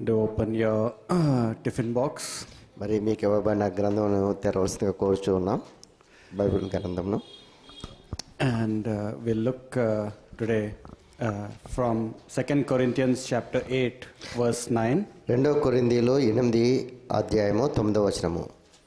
Do open your uh, tiffin box. మరి మీకు ఇవ్వబడిన గ్రంథమును తెరవలసిందిగా కోరుచూ ఉన్నాం బైబిల్ గ్రంథంను And uh, we'll look uh, today uh, from 2 Corinthians chapter 8, verse 9. రెండో కొరిందీలో ఎనిమిది అధ్యాయము తొమ్మిదో వచనము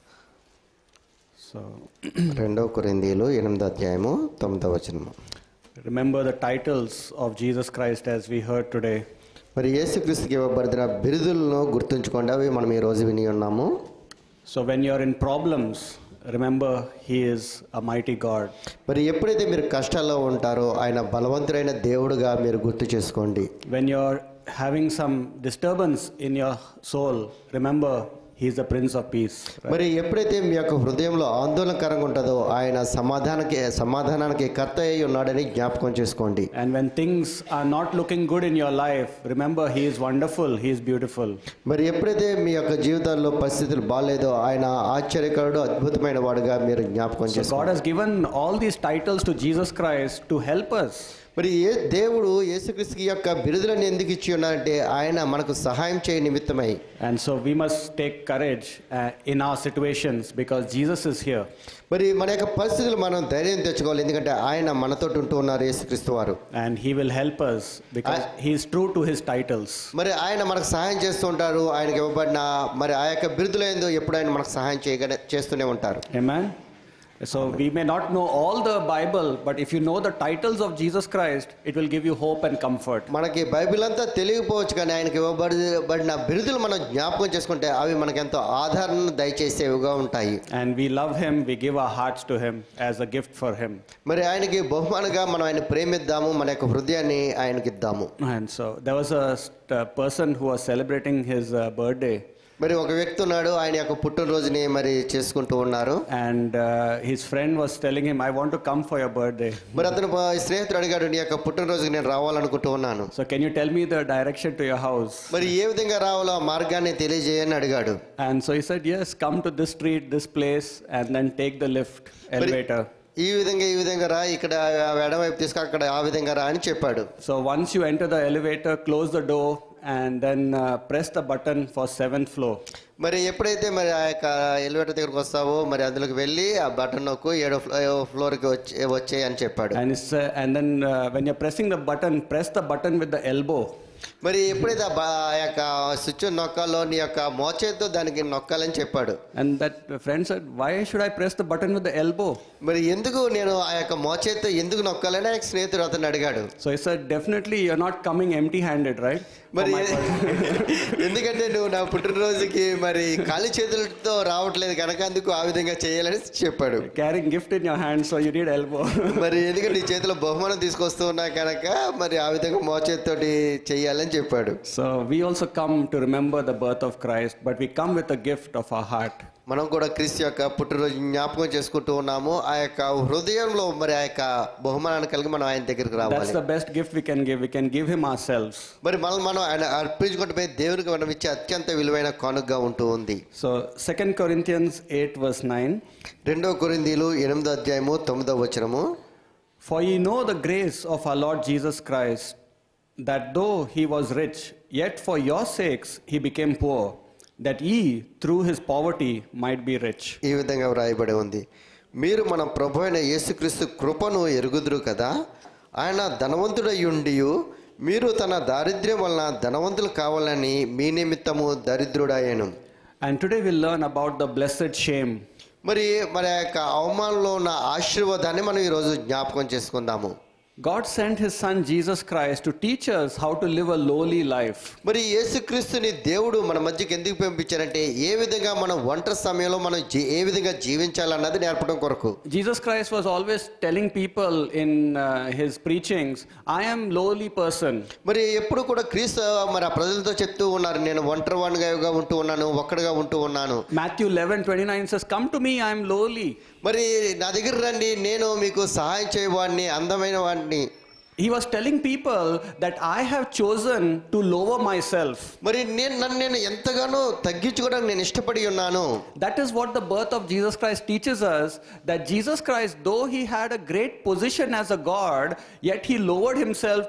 So రెండో కొరిందీలో ఎనిమిదో అధ్యాయము తొమ్మిదో వచనము remember the titles of Jesus Christ as we heard today. మరి యేసుక్రీస్తుకి ఇవ్వబడిన బిరుదులను గుర్తుంచుకోండి అవి మనం ఈ రోజు విని ఉన్నాము So when you're in problems, remember He is a mighty God. మరి ఎప్పుడైతే మీరు కష్టాల్లో ఉంటారో ఆయన బలవంతుడైన దేవుడుగా మీరు గుర్తు చేసుకోండి When you're having some disturbance in your soul, remember He is the Prince of Peace. right? మరి ఎప్పుడైతే మీ యొక్క హృదయంలో ఆందోళనకరంగా ఉంటుందో ఆయన సమాధానానికి సమాధానానికి కర్త అయి ఉన్నాడని జ్ఞాపకం చేసుకోండి And when things are not looking good in your life, remember He is wonderful, He is beautiful. మరి ఎప్పుడైతే మీ యొక్క జీవితాల్లో పరిస్థితులు బాగాలేదో ఆయన ఆశ్చర్యకరుడు అద్భుతమైన వాడుగా మీరు జ్ఞాపకం So God చేసుకోండి has given all these titles to Jesus Christ to help us. మరి ఏ దేవుడు యేసుక్రీస్తుకి యొక్క బిరుదులను ఎందుకు ఇచ్చి ఉన్నారంటే ఆయన మనకు సహాయం చేయ నిమిత్తమై And so we must take courage uh, in our situations because Jesus is here. మరి మన యొక్క పరిస్థితులు మనం ధైర్యం తెచ్చుకోవాలి ఎందుకంటే ఆయన మనతో ఉంటూ ఉన్నారు యేసుక్రీస్తు వారు And He will help us because He is true to His titles. మరి ఆయన మనకు సహాయం చేస్తూ ఉంటారు ఆయనకి ఇవ్వబడిన మరి ఆ యొక్క బిరుదులు ఏందో ఎప్పుడు ఆయన మనకు సహాయం చేయగ చేస్తూనే ఉంటారు Amen. So we may not know all the Bible, but if you know the titles of Jesus Christ, it will give you hope and comfort. మనకి బైబిల్ అంతా తెలియకపోవచ్చు కానీ ఆయనకి ఇవ్వబడిన బిరుదులు మనం జ్ఞాపకం చేసుకుంటే అవి మనకు ఎంతో ఆధారణ దయచేసేవిగా ఉంటాయి And we love Him, we give our hearts to Him as a gift for Him. మరి ఆయనకి బహుమానంగా మనం ఆయన ప్రేమిద్దాము మన యొక్క హృదయాన్ని ఆయనకి ఇద్దాము And so there was a st- uh, person who was celebrating his uh, birthday, మరి ఒక వ్యక్తి ఉన్నాడు ఆయన యొక్క పుట్టినరోజుని మరి చేసుకుంటూ ఉన్నారు and uh, his friend was telling him, I want to come for your birthday. మరి అతను ప- స్నేహితుడు అడిగాడు నీ యొక్క పుట్టినరోజుకి నేను రావాలనుకుంటూ ఉన్నాను So can you tell me the direction to your house? మరి ఏ విధంగా రావాలో ఆ మార్గాన్ని తెలియజేయని అడిగాడు And so he said, Yes, come to this street, this place, and then take the lift elevator. ఈ విధంగా ఈ విధంగా రా ఇక్కడ ఎడమవైపు తీసుకు అక్కడ ఆ విధంగా రా అని చెప్పాడు So once you enter the elevator, close the door, and then uh, press the button for seventh floor. మరి ఎప్పుడైతే మరి ఆ యొక్క ఎలివేటర్ దగ్గరకు వస్తావో మరి అందులోకి వెళ్ళి ఆ బటన్ నొక్కు ఏడో ఫ్లో- ఏడో ఫ్లోర్కి వచ్చే వచ్చే అని చెప్పాడు And, it's, uh, and then uh, when you're pressing the button, press the button with the elbow. మరి ఎప్పుడైతే ఆ బ- ఆ యొక్క స్విచ్ నొక్కాలో నీ యొక్క మోచేతో దానికి నొక్కాలని చెప్పాడు And that friend said, Why should I press the button with the elbow? మరి ఎందుకు నేను ఆ యొక్క మోచేతో ఎందుకు నొక్కాలని ఆయన స్నేహితుడు అతను అడిగాడు So he said, Definitely you're not coming empty handed, right? For మరి my birthday." ఎందుకంటే నువ్వు నా పుట్టినరోజుకి మరి ఖాళీ చేతులతో రావట్లేదు కనుక అందుకు ఆ విధంగా చేయాలని చెప్పాడు Carrying gift in your hand, so you need elbow. మరి ఎందుకంటే నీ చేతిలో బహుమానం తీసుకొస్తూ ఉన్నా కనుక మరి ఆ విధంగా మోచేతితోటి చెయ్యాలని చెప్పాడు so we also come to remember the birth of Christ, but we come with a gift of our heart. మనం కూడా క్రీస్తు యొక్క పుట్టినరోజు జ్ఞాపకం చేసుకుంటూ ఉన్నాము ఆ యొక్క హృదయంలో మరి ఆ యొక్క బహుమానాన్ని కలిగి మనం ఆయన దగ్గరికి That's రావాలి the best gift we can give. We can give Him ourselves. మరి మనం మనం ఆయన అర్పించుకుంటే దేవునికి మనం ఇచ్చే అత్యంత విలువైన కానుకగా ఉంటూ ఉంది So 2 Corinthians 8, verse 9. రెండో కొరిందీలు ఎనిమిదో అధ్యాయము తొమ్మిదో వచనము For ye know the grace of our Lord Jesus Christ, that though he was rich, yet for your sakes he became poor, that ye through his poverty might be rich. ఈ విధంగా వ్రాయబడి ఉంది మీరు మన ప్రభు అయిన యేసుక్రీస్తు కృపను ఎరుగుదురు కదా ఆయన ధనవంతుడయ్యుండియు మీరు తన దారిద్ర్యం వలన ధనవంతులు కావాలని మీ నిమిత్తము దరిద్రుడాయను And today we'll learn about the blessed shame. మరి మన యొక్క అవమానంలో ఉన్న ఆశీర్వాదాన్ని మనం ఈరోజు జ్ఞాపకం చేసుకుందాము God sent his son Jesus Christ to teach us how to live a lowly life. మరి యేసుక్రీస్తుని దేవుడు మన మధ్యకి ఎందుకు పంపించారంటే ఏ విధంగా మనం ఒంటరి సమయంలో మనం జీ- ఏ విధంగా జీవించాలన్నది నేర్పడం కొరకు Jesus Christ was always telling people in uh, his preachings, I am lowly person. మరి ఎప్పుడు కూడా క్రీస్తు మరి ఆ ప్రజలతో చెప్తూ ఉన్నారు నేను ఒంటరి వాడిగా ఉంటూ ఉన్నాను ఒక్కడిగా ఉంటూ ఉన్నాను Matthew 11, 29 says, Come to me, I am lowly. మరి నా దగ్గర రండి నేను మీకు సహాయం చేయవాడిని అందమైన వాడిని He was telling people that I have chosen to lower myself. మరి నేను నన్ను నేను ఎంతగానో తగ్గించుకోవడానికి నేను ఇష్టపడి ఉన్నాను That is what the birth of Jesus Christ teaches us that Jesus Christ, though he had a great position as a God, yet he lowered himself to,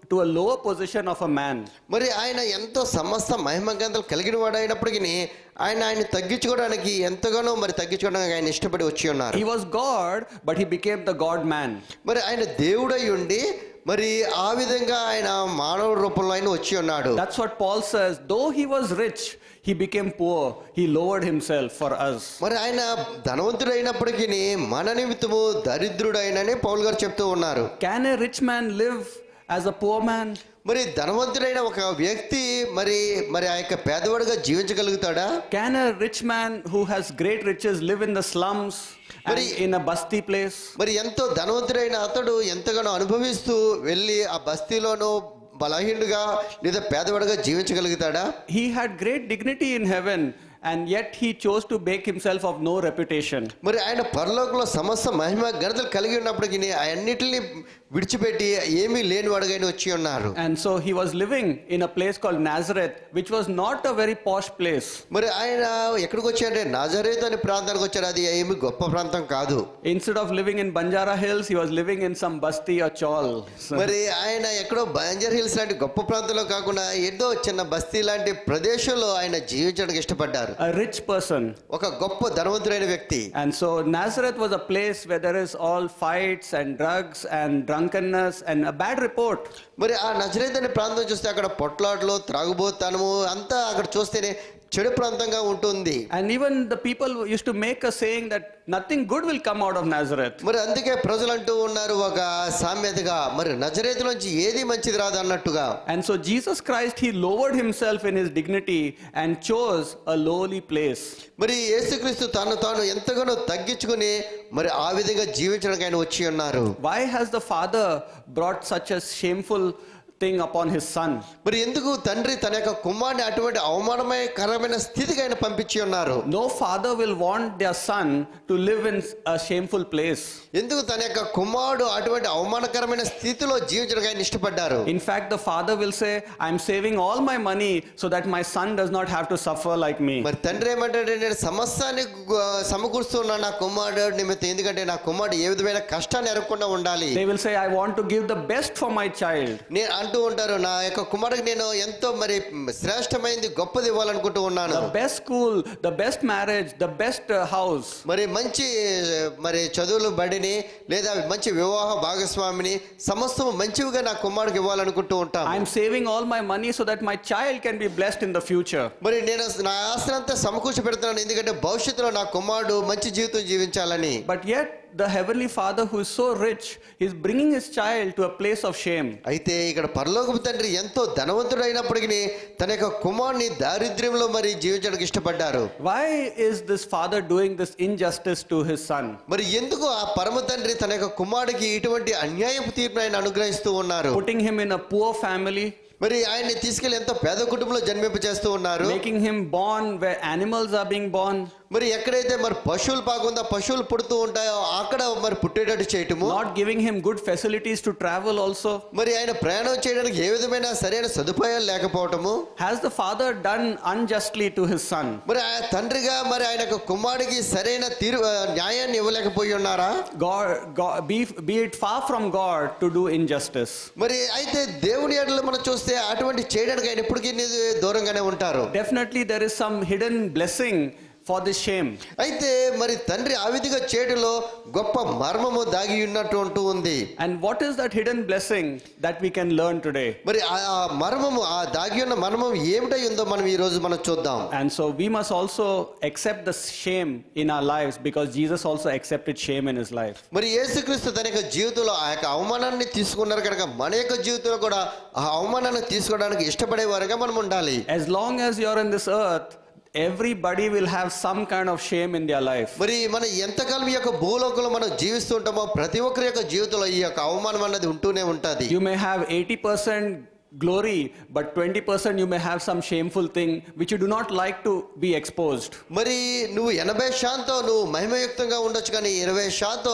to a lower position of a man. మరి ఆయన ఎంతో సమస్త మహిమ గంధలు కలిగిన వాడు అయినప్పటికీ ఆయన ఆయన తగ్గించుకోవడానికి ఎంతగానో మరి తగ్గించుకోవడానికి ఆయన ఇష్టపడి వచ్చి ఉన్నారు He was God, but he became the God man. మరి ఆయన దేవుడై ఉండి మరి ఆ విధంగా ఆయన మానవ రూపంలో ఆయన వచ్చి ఉన్నాడు That's what Paul says. Though he was rich, he became poor. He lowered himself for us. మరి ఆయన ధనవంతుడు అయినప్పటికీ మన నిమిత్తము దరిద్రుడైనని పౌల్ గారు చెప్తూ ఉన్నారు Can a rich man live as a poor man? మరి ధనవంతుడైన ఒక వ్యక్తి మరి మరి ఆ యొక్క పేదవాడిగా జీవించగలుగుతాడా Can a rich man who has great riches live in the slums and మరి- in a basti place? మరి ఎంతో ధనవంతుడైన అతడు ఎంతగానో అనుభవిస్తూ వెళ్ళి ఆ బస్తీలోనూ బలహీనుడుగా లేదా పేదవాడిగా జీవించగలుగుతాడా He had great dignity in heaven, and yet he chose to make himself of no reputation. మరి ఆయన పరలోకంలో సమస్త మహిమ ఘనతలు కలిగి ఉన్నప్పటికీ అన్నిటిని విడిచిపెట్టి ఏమీ లేనివాడుగా ఆయన వచ్చి ఉన్నారు And so he was living in a place called Nazareth, which was not a very posh place. మరి ఆయన ఎక్కడికి వచ్చాడంటే నాజరేత్ అనే ప్రాంతానికి వచ్చాడు అది ఏమి గొప్ప ప్రాంతం కాదు Instead of living in Banjara Hills, he was living in some basti or chawl. So- మరి ఆయన ఎక్కడో బంజర్ హిల్స్ లాంటి గొప్ప ప్రాంతంలో కాకుండా ఏదో చిన్న బస్తీ లాంటి ప్రదేశంలో ఆయన జీవించడానికి ఇష్టపడ్డారు a rich person. ఒక గొప్ప ధనవంతుడైన వ్యక్తి And so Nazareth was a place where there is all fights and drugs and drunkenness and a bad report. మరి ఆ నజరేత్ అనే ప్రాంతం చూస్తే అక్కడ పొట్లాట్లు త్రాగుబోతనము అంతా అక్కడ చూస్తేనే చెడు ప్రాంతంగా ఉంటుంది And even the people used to make a saying that nothing good will come out of Nazareth. మరి అందుకే ప్రజలు అంటూ ఉన్నారు ఒక సామ్యతగా మరి నజరేతు నుంచి ఏది మంచిది రాదు అన్నట్టుగా And so Jesus Christ, he lowered himself in his dignity and chose a lowly place. మరి యేసుక్రీస్తు తాను తాను ఎంతగానో తగ్గించుకుని మరి ఆ విధంగా జీవించడానికి ఆయన వచ్చి ఉన్నారు Why has the Father brought such a shameful thing upon his Son? మరి ఎందుకు తండ్రి తన యొక్క కుమారుని అటువంటి అవమానమయకరమైన స్థితికి ఆయన పంపించి ఉన్నారు No father will want their son to live in a shameful place. ఎందుకు తన యొక్క కుమారుడు అటువంటి అవమానకరమైన స్థితిలో జీవించడానికి ఆయన ఇష్టపడ్డారు In fact, the father will say, I'm saving all my money so that my son does not have to suffer like me. మరి తండ్రి ఏమంటాడు నేను సమస్యాన్ని గు- సమకూరుస్తున్నా నా కుమారుడు నిమిత్తం ఎందుకంటే నా కుమారుడు ఏ విధమైన కష్టాన్ని ఎరగకుండా ఉండాలి They will say, I want to give the best for my child. నేను అంటూ ఉంటారు నా యొక్క కుమారుడికి నేను ఎంతో మరి శ్రేష్టమైంది గొప్పది ఇవ్వాలనుకుంటూ ఉన్నాను The best school, the best marriage, the best uh, house. మరి మంచి మరి చదువులు బడిని లేదా మంచి వివాహ భాగస్వామిని సమస్తము మంచివిగా నా కుమారుడికి ఇవ్వాలనుకుంటూ ఉంటాం I'm saving all my money so that my child can be blessed in the future. మరి నేను నా ఆస్తినంతా సమకూర్చి పెడుతున్నాను ఎందుకంటే భవిష్యత్తులో నా కుమారుడు మంచి జీవితం జీవించాలని But yet, the Heavenly Father, who is so rich, is bringing his child to a place of shame. అయితే ఇక్కడ పరలోకపు తండ్రి ఎంతో ధనవంతుడు అయినప్పటికీ తన యొక్క కుమారుని దారిద్ర్యంలో మరి జీవించడానికి ఇష్టపడ్డారు Why is this father doing this injustice to his son? మరి ఎందుకు ఆ పరమ తండ్రి తన యొక్క కుమారుడికి ఇటువంటి అన్యాయపు తీర్పును ఆయన అనుగ్రహిస్తూ ఉన్నారు Putting him in a poor family, మరి ఆయన్ని తీసుకెళ్లి ఎంతో పేద కుటుంబంలో జన్మింప చేస్తూ ఉన్నారు making him born where animals are being born, మరి ఎక్కడైతే మరి పశువులు పాకుందా పశువులు పుడుతూ ఉంటాయో అక్కడ మరి పుట్టేటట్టు చేయటము not giving him good facilities to travel also. మరి ఆయన ప్రయాణం చేయడానికి ఏ విధమైన సరైన సదుపాయాలు లేకపోవటము Has the father done unjustly to his son? మరి ఆ తండ్రిగా మరి ఆయన యొక్క కుమారుడికి సరైన తీరు ఆ, న్యాయాన్ని ఇవ్వలేకపోయి ఉన్నారా God, God be, be it far from God to do injustice. మరి అయితే దేవుని ఎడలో మనం చూస్తే అటువంటి చేయడానికి ఆయన ఎప్పటికీ దూరంగానే ఉంటారు Definitely, there is some hidden blessing for this shame. అయితే మరి తండ్రి ఆ విధిగా చేయడంలో గొప్ప మర్మము దాగి ఉన్నట్టు ఉంటూ ఉంది And what is that hidden blessing that we can learn today? మరి ఆ ఆ మర్మము ఆ దాగి ఉన్న మర్మం ఏమిటై ఉందో మనం ఈ రోజు మనం చూద్దాం And so we must also accept the shame in our lives because Jesus also accepted shame in his life. మరి యేసుక్రీస్తు తన యొక్క జీవితంలో ఆ యొక్క అవమానాన్ని తీసుకున్నారు కనుక మన యొక్క జీవితంలో కూడా ఆ అవమానాన్ని తీసుకోవడానికి ఇష్టపడే వారుగా మనం ఉండాలి As long as you're in this earth, everybody will have some kind of shame in their life. మరి మనం ఎంతకాలం ఈ యొక్క భూలోకంలో మనం జీవిస్తుంటామో ప్రతి ఒక్కరి యొక్క జీవితంలో ఈ యొక్క అవమానం అన్నది ఉంటూనే ఉంటది You may have 80% glory, but 20% you may have some shameful thing which you do not like to be exposed. మరి నువ్వు ఎనభై శాతం నువ్వు మహిమయుక్తంగా ఉండొచ్చు కానీ ఇరవై శాతం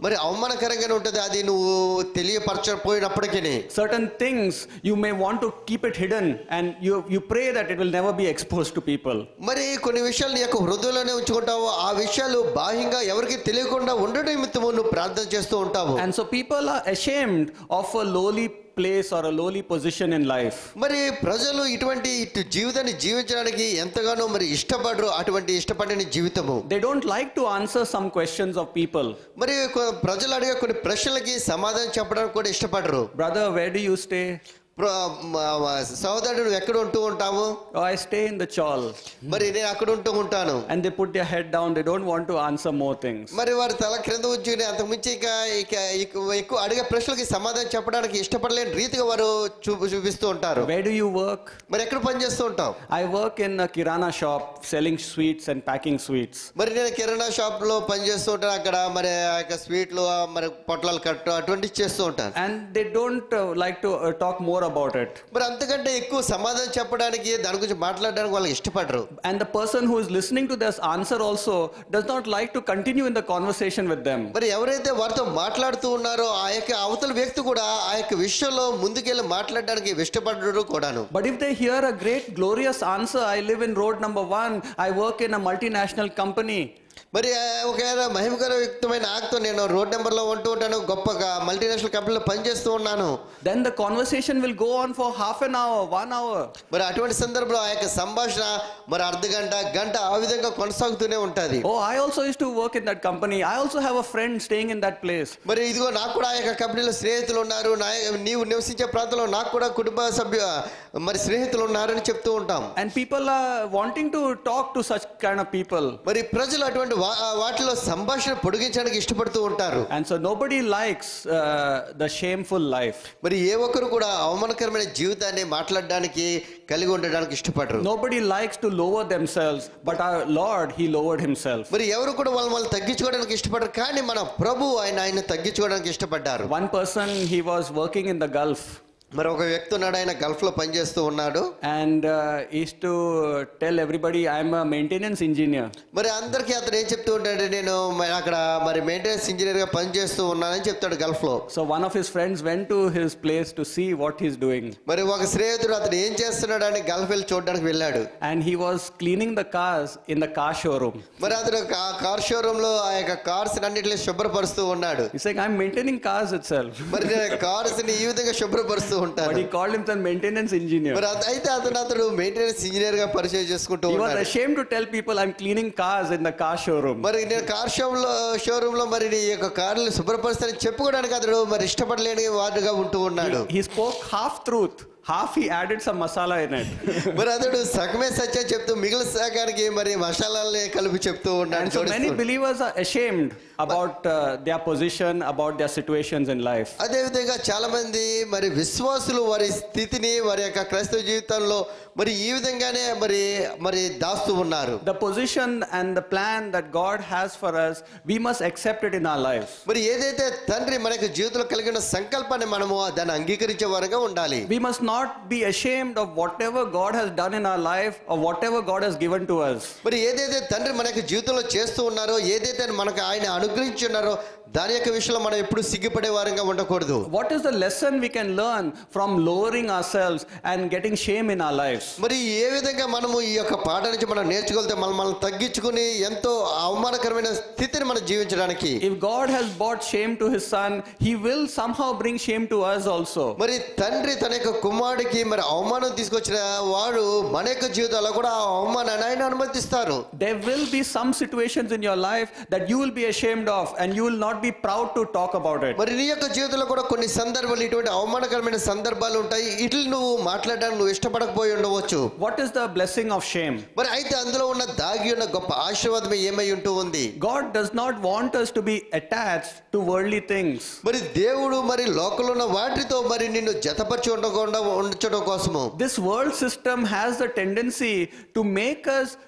మరి అవమానకరంగానే ఉంటుంది అది నువ్వు తెలియపరచకపోయినప్పటికీ Certain things you may want to keep it hidden and you, you pray that it will never be exposed to people. మరి కొన్ని విషయాలు నీ యొక్క హృదయంలోనే ఉంచుకుంటావు ఆ విషయాలు బాహ్యంగా ఎవరికి తెలియకుండా ఉండడం నిమిత్తము నువ్వు ప్రార్థన చేస్తూ ఉంటావు And so people are ashamed of a lowly place or a lowly position in life. మరి ప్రజలు ఇటువంటి ఇటు జీవితాన్ని జీవించడానికి ఎంతగానో మరి ఇష్టపడరు అటువంటి ఇష్టపడని జీవితము They don't like to answer some questions of people. మరి కొ- ప్రజలు అడిగే కొన్ని ప్రశ్నలకి సమాధానం చెప్పడానికి కూడా ఇష్టపడరు Brother, where do you stay? ప్ర- మ- మ- సహోదరుడు నువ్వు ఎక్కడ ఉంటూ ఉంటావు Oh, I stay in the chawl. మరి నేను అక్కడ ఉంటూ ఉంటాను And they put their head down. They don't want to answer more things. మరి వారి తల క్రింద ఉంచుకుని అంతకు మించి ఇక ఇక ఇక- ఎక్కువ అడిగే ప్రశ్నలకి సమాధానం చెప్పడానికి ఇష్టపడలేని రీతిగా వారు చూపు చూపిస్తూ ఉంటారు Where do you work? మరి ఎక్కడ పని చేస్తూ ఉంటావు I work in a kirana shop selling sweets and packing sweets. మరి నేను కిరాణా షాప్ లో పని చేస్తూ ఉంటాను అక్కడ మరి ఆ యొక్క స్వీట్లు ఆ మరి పొట్లాలు కట్టు అటువంటి చేస్తూ ఉంటాను And they don't uh, like to uh, talk more about it. మరి అంతకంటే ఎక్కువ సమాధానం చెప్పడానికి దాని గురించి మాట్లాడడానికి వాళ్ళకి ఇష్టపడరు And the person who is listening to this answer also does not like to continue in the conversation with them. మరి ఎవరైతే వారితో మాట్లాడుతూ ఉన్నారో ఆ యొక్క అవతల వ్యక్తి కూడా ఆ యొక్క విషయంలో ముందుకెళ్ళి మాట్లాడడానికి ఇష్టపడరు కూడాను But if they hear a great, glorious answer, I live in road number one, I work in a multinational company, మరి ఆ, ఒకవేళ మహిమకరయుక్తమైన ఆక్తో నేను రోడ్ నెంబర్లో ఉంటూ ఉంటాను గొప్పగా మల్టీనేషనల్ కంపెనీలో పనిచేస్తూ ఉన్నాను then the conversation will go on for half an hour, one hour. మరి అటువంటి సందర్భంలో ఆ యొక్క సంభాషణ మరి అర్ధ గంట గంట ఆ విధంగా కొనసాగుతూనే ఉంటుంది Oh, I also used to work in that company. I also have a friend staying in that place. మరి ఇదిగో నాకు కూడా ఆ యొక్క కంపెనీలో స్నేహితులు ఉన్నారు నా నీవు నివసించే ప్రాంతంలో నాకు కూడా కుటుంబ సభ్యు మరి స్నేహితులు ఉన్నారని చెప్తూ ఉంటాం And people are wanting to talk to such kind of people. మరి ప్రజలు అటువంటి వా- వాటిలో సంభాషణ పొడిగించడానికి ఇష్టపడుతూ ఉంటారు And so nobody likes uh, the shameful life. మరి ఏ ఒక్కరు కూడా అవమానకరమైన జీవితాన్ని మాట్లాడడానికి కలిగి ఉండడానికి ఇష్టపడరు Nobody likes to lower themselves, but our Lord, He lowered Himself. మరి ఎవరు కూడా వాళ్ళు వాళ్ళు తగ్గించుకోవడానికి ఇష్టపడరు కానీ మన ప్రభు ఆయన ఆయన తగ్గించుకోవడానికి ఇష్టపడ్డారు One person, he was working in the Gulf మరి ఒక వ్యక్తి ఉన్నాడు ఆయన గల్ఫ్ లో పనిచేస్తూ ఉన్నాడు and uh, he used to tell everybody, I'm a maintenance engineer. మరి అందరికీ అతను ఏం చెప్తూ ఉంటాడు నేను మరి అక్కడ మరి మెయింటెనెన్స్ ఇంజనీర్ గా పనిచేస్తూ ఉన్నానని చెప్తాడు గల్ఫ్ లో So one of his friends went to his place to see what he's doing. మరి ఒక స్నేహితుడు అతను ఏం చేస్తున్నాడు అని గల్ఫ్ వెళ్ళి చూడడానికి వెళ్ళాడు And he was cleaning the cars in the car showroom. మరి అతను ఆ కార్ షోరూమ్ లో ఆ యొక్క కార్స్ అన్నింటినీ శుభ్రపరుస్తూ ఉన్నాడు He's saying, I'm maintaining cars itself. మరి నేను కార్స్ ని ఈ విధంగా శుభ్రపరుస్తూ But ఉంటాను he called himself maintenance engineer. మరి అత- అయితే అతను అతను మెయింటెనెన్స్ ఇంజనీర్ గా పరిచయం చేసుకుంటూ He was ఉన్నాడు ashamed to tell people, I'm cleaning cars in the car showroom. మరి నేను కార్ షోరూమ్ లో షోరూమ్ లో మరి నీ యొక్క కార్లు శుభ్రపరుస్తానని చెప్పుకోవడానికి అతడు మరి ఇష్టపడలేని వాడుగా ఉంటూ ఉన్నాడు He spoke half truth, half he added some masala in it. మరి అతడు సగమే సత్యం చెప్తూ మిగిలిన సగానికి మరి మసాలాల్ని కలిపి చెప్తూ ఉన్నాడు And so many జోడిస్తూ. believers are ashamed about uh, their position, about their situations in life. అదే విధంగా చాలా మంది మరి విశ్వాసులు వారి స్థితిని వారి యొక్క క్రైస్తవ జీవితంలో మరి ఈ విధంగానే మరి మరి దాస్తూ ఉన్నారు The position and the plan that God has for us, we must accept it in our lives. మరి ఏదైతే తండ్రి మనకు జీవితంలో కలిగిన సంకల్పాన్ని మనము దాన్ని అంగీకరించే వారుగా ఉండాలి We must not be ashamed of whatever God has done in our life or whatever God has given to us. మరి ఏదైతే తండ్రి మనకు జీవితంలో చేస్తూ ఉన్నారో ఏదైతే మనకు ఆయన అనుగ్రహించి ఉన్నారో దాని యొక్క విషయంలో మనం ఎప్పుడు సిగ్గుపడే వారంగా ఉండకూడదు What is the lesson we can learn from lowering ourselves and getting shame in our lives? మరి ఏ విధంగా మనము ఈ యొక్క పాట నుంచి మనం నేర్చుకోగలితే మనం మనం తగ్గించుకుని ఎంతో అవమానకరమైన స్థితిని మనం జీవించడానికి If God has brought shame to his son, he will somehow bring shame to us also. మరి తండ్రి తన యొక్క కుమారుడికి మరి అవమానం తీసుకొచ్చిన వాడు మన యొక్క జీవితాల్లో కూడా ఆ అవమానాన్ని ఆయన అనుమతిస్తారు There will be some situations in your life that you will be ashamed of and you will not be proud to talk about it. మరి నీ యొక్క జీవితంలో కూడా కొన్ని సందర్భాలు ఇటువంటి అవమానకరమైన సందర్భాలు ఉంటాయి ఇట్లు నువ్వు మాట్లాడడానికి నువ్వు ఇష్టపడకపోయి ఉండవచ్చు What is the blessing of shame? మరి అయితే అందులో ఉన్న దాగి ఉన్న గొప్ప ఆశీర్వాదం ఏమై ఉంటూ ఉంది God does not want us to be attached to worldly things. మరి దేవుడు మరి లోకంలో ఉన్న వాటితో మరి నిన్ను జతపరిచి ఉండకుండా ఉంచడం కోసము This world system has the tendency to make us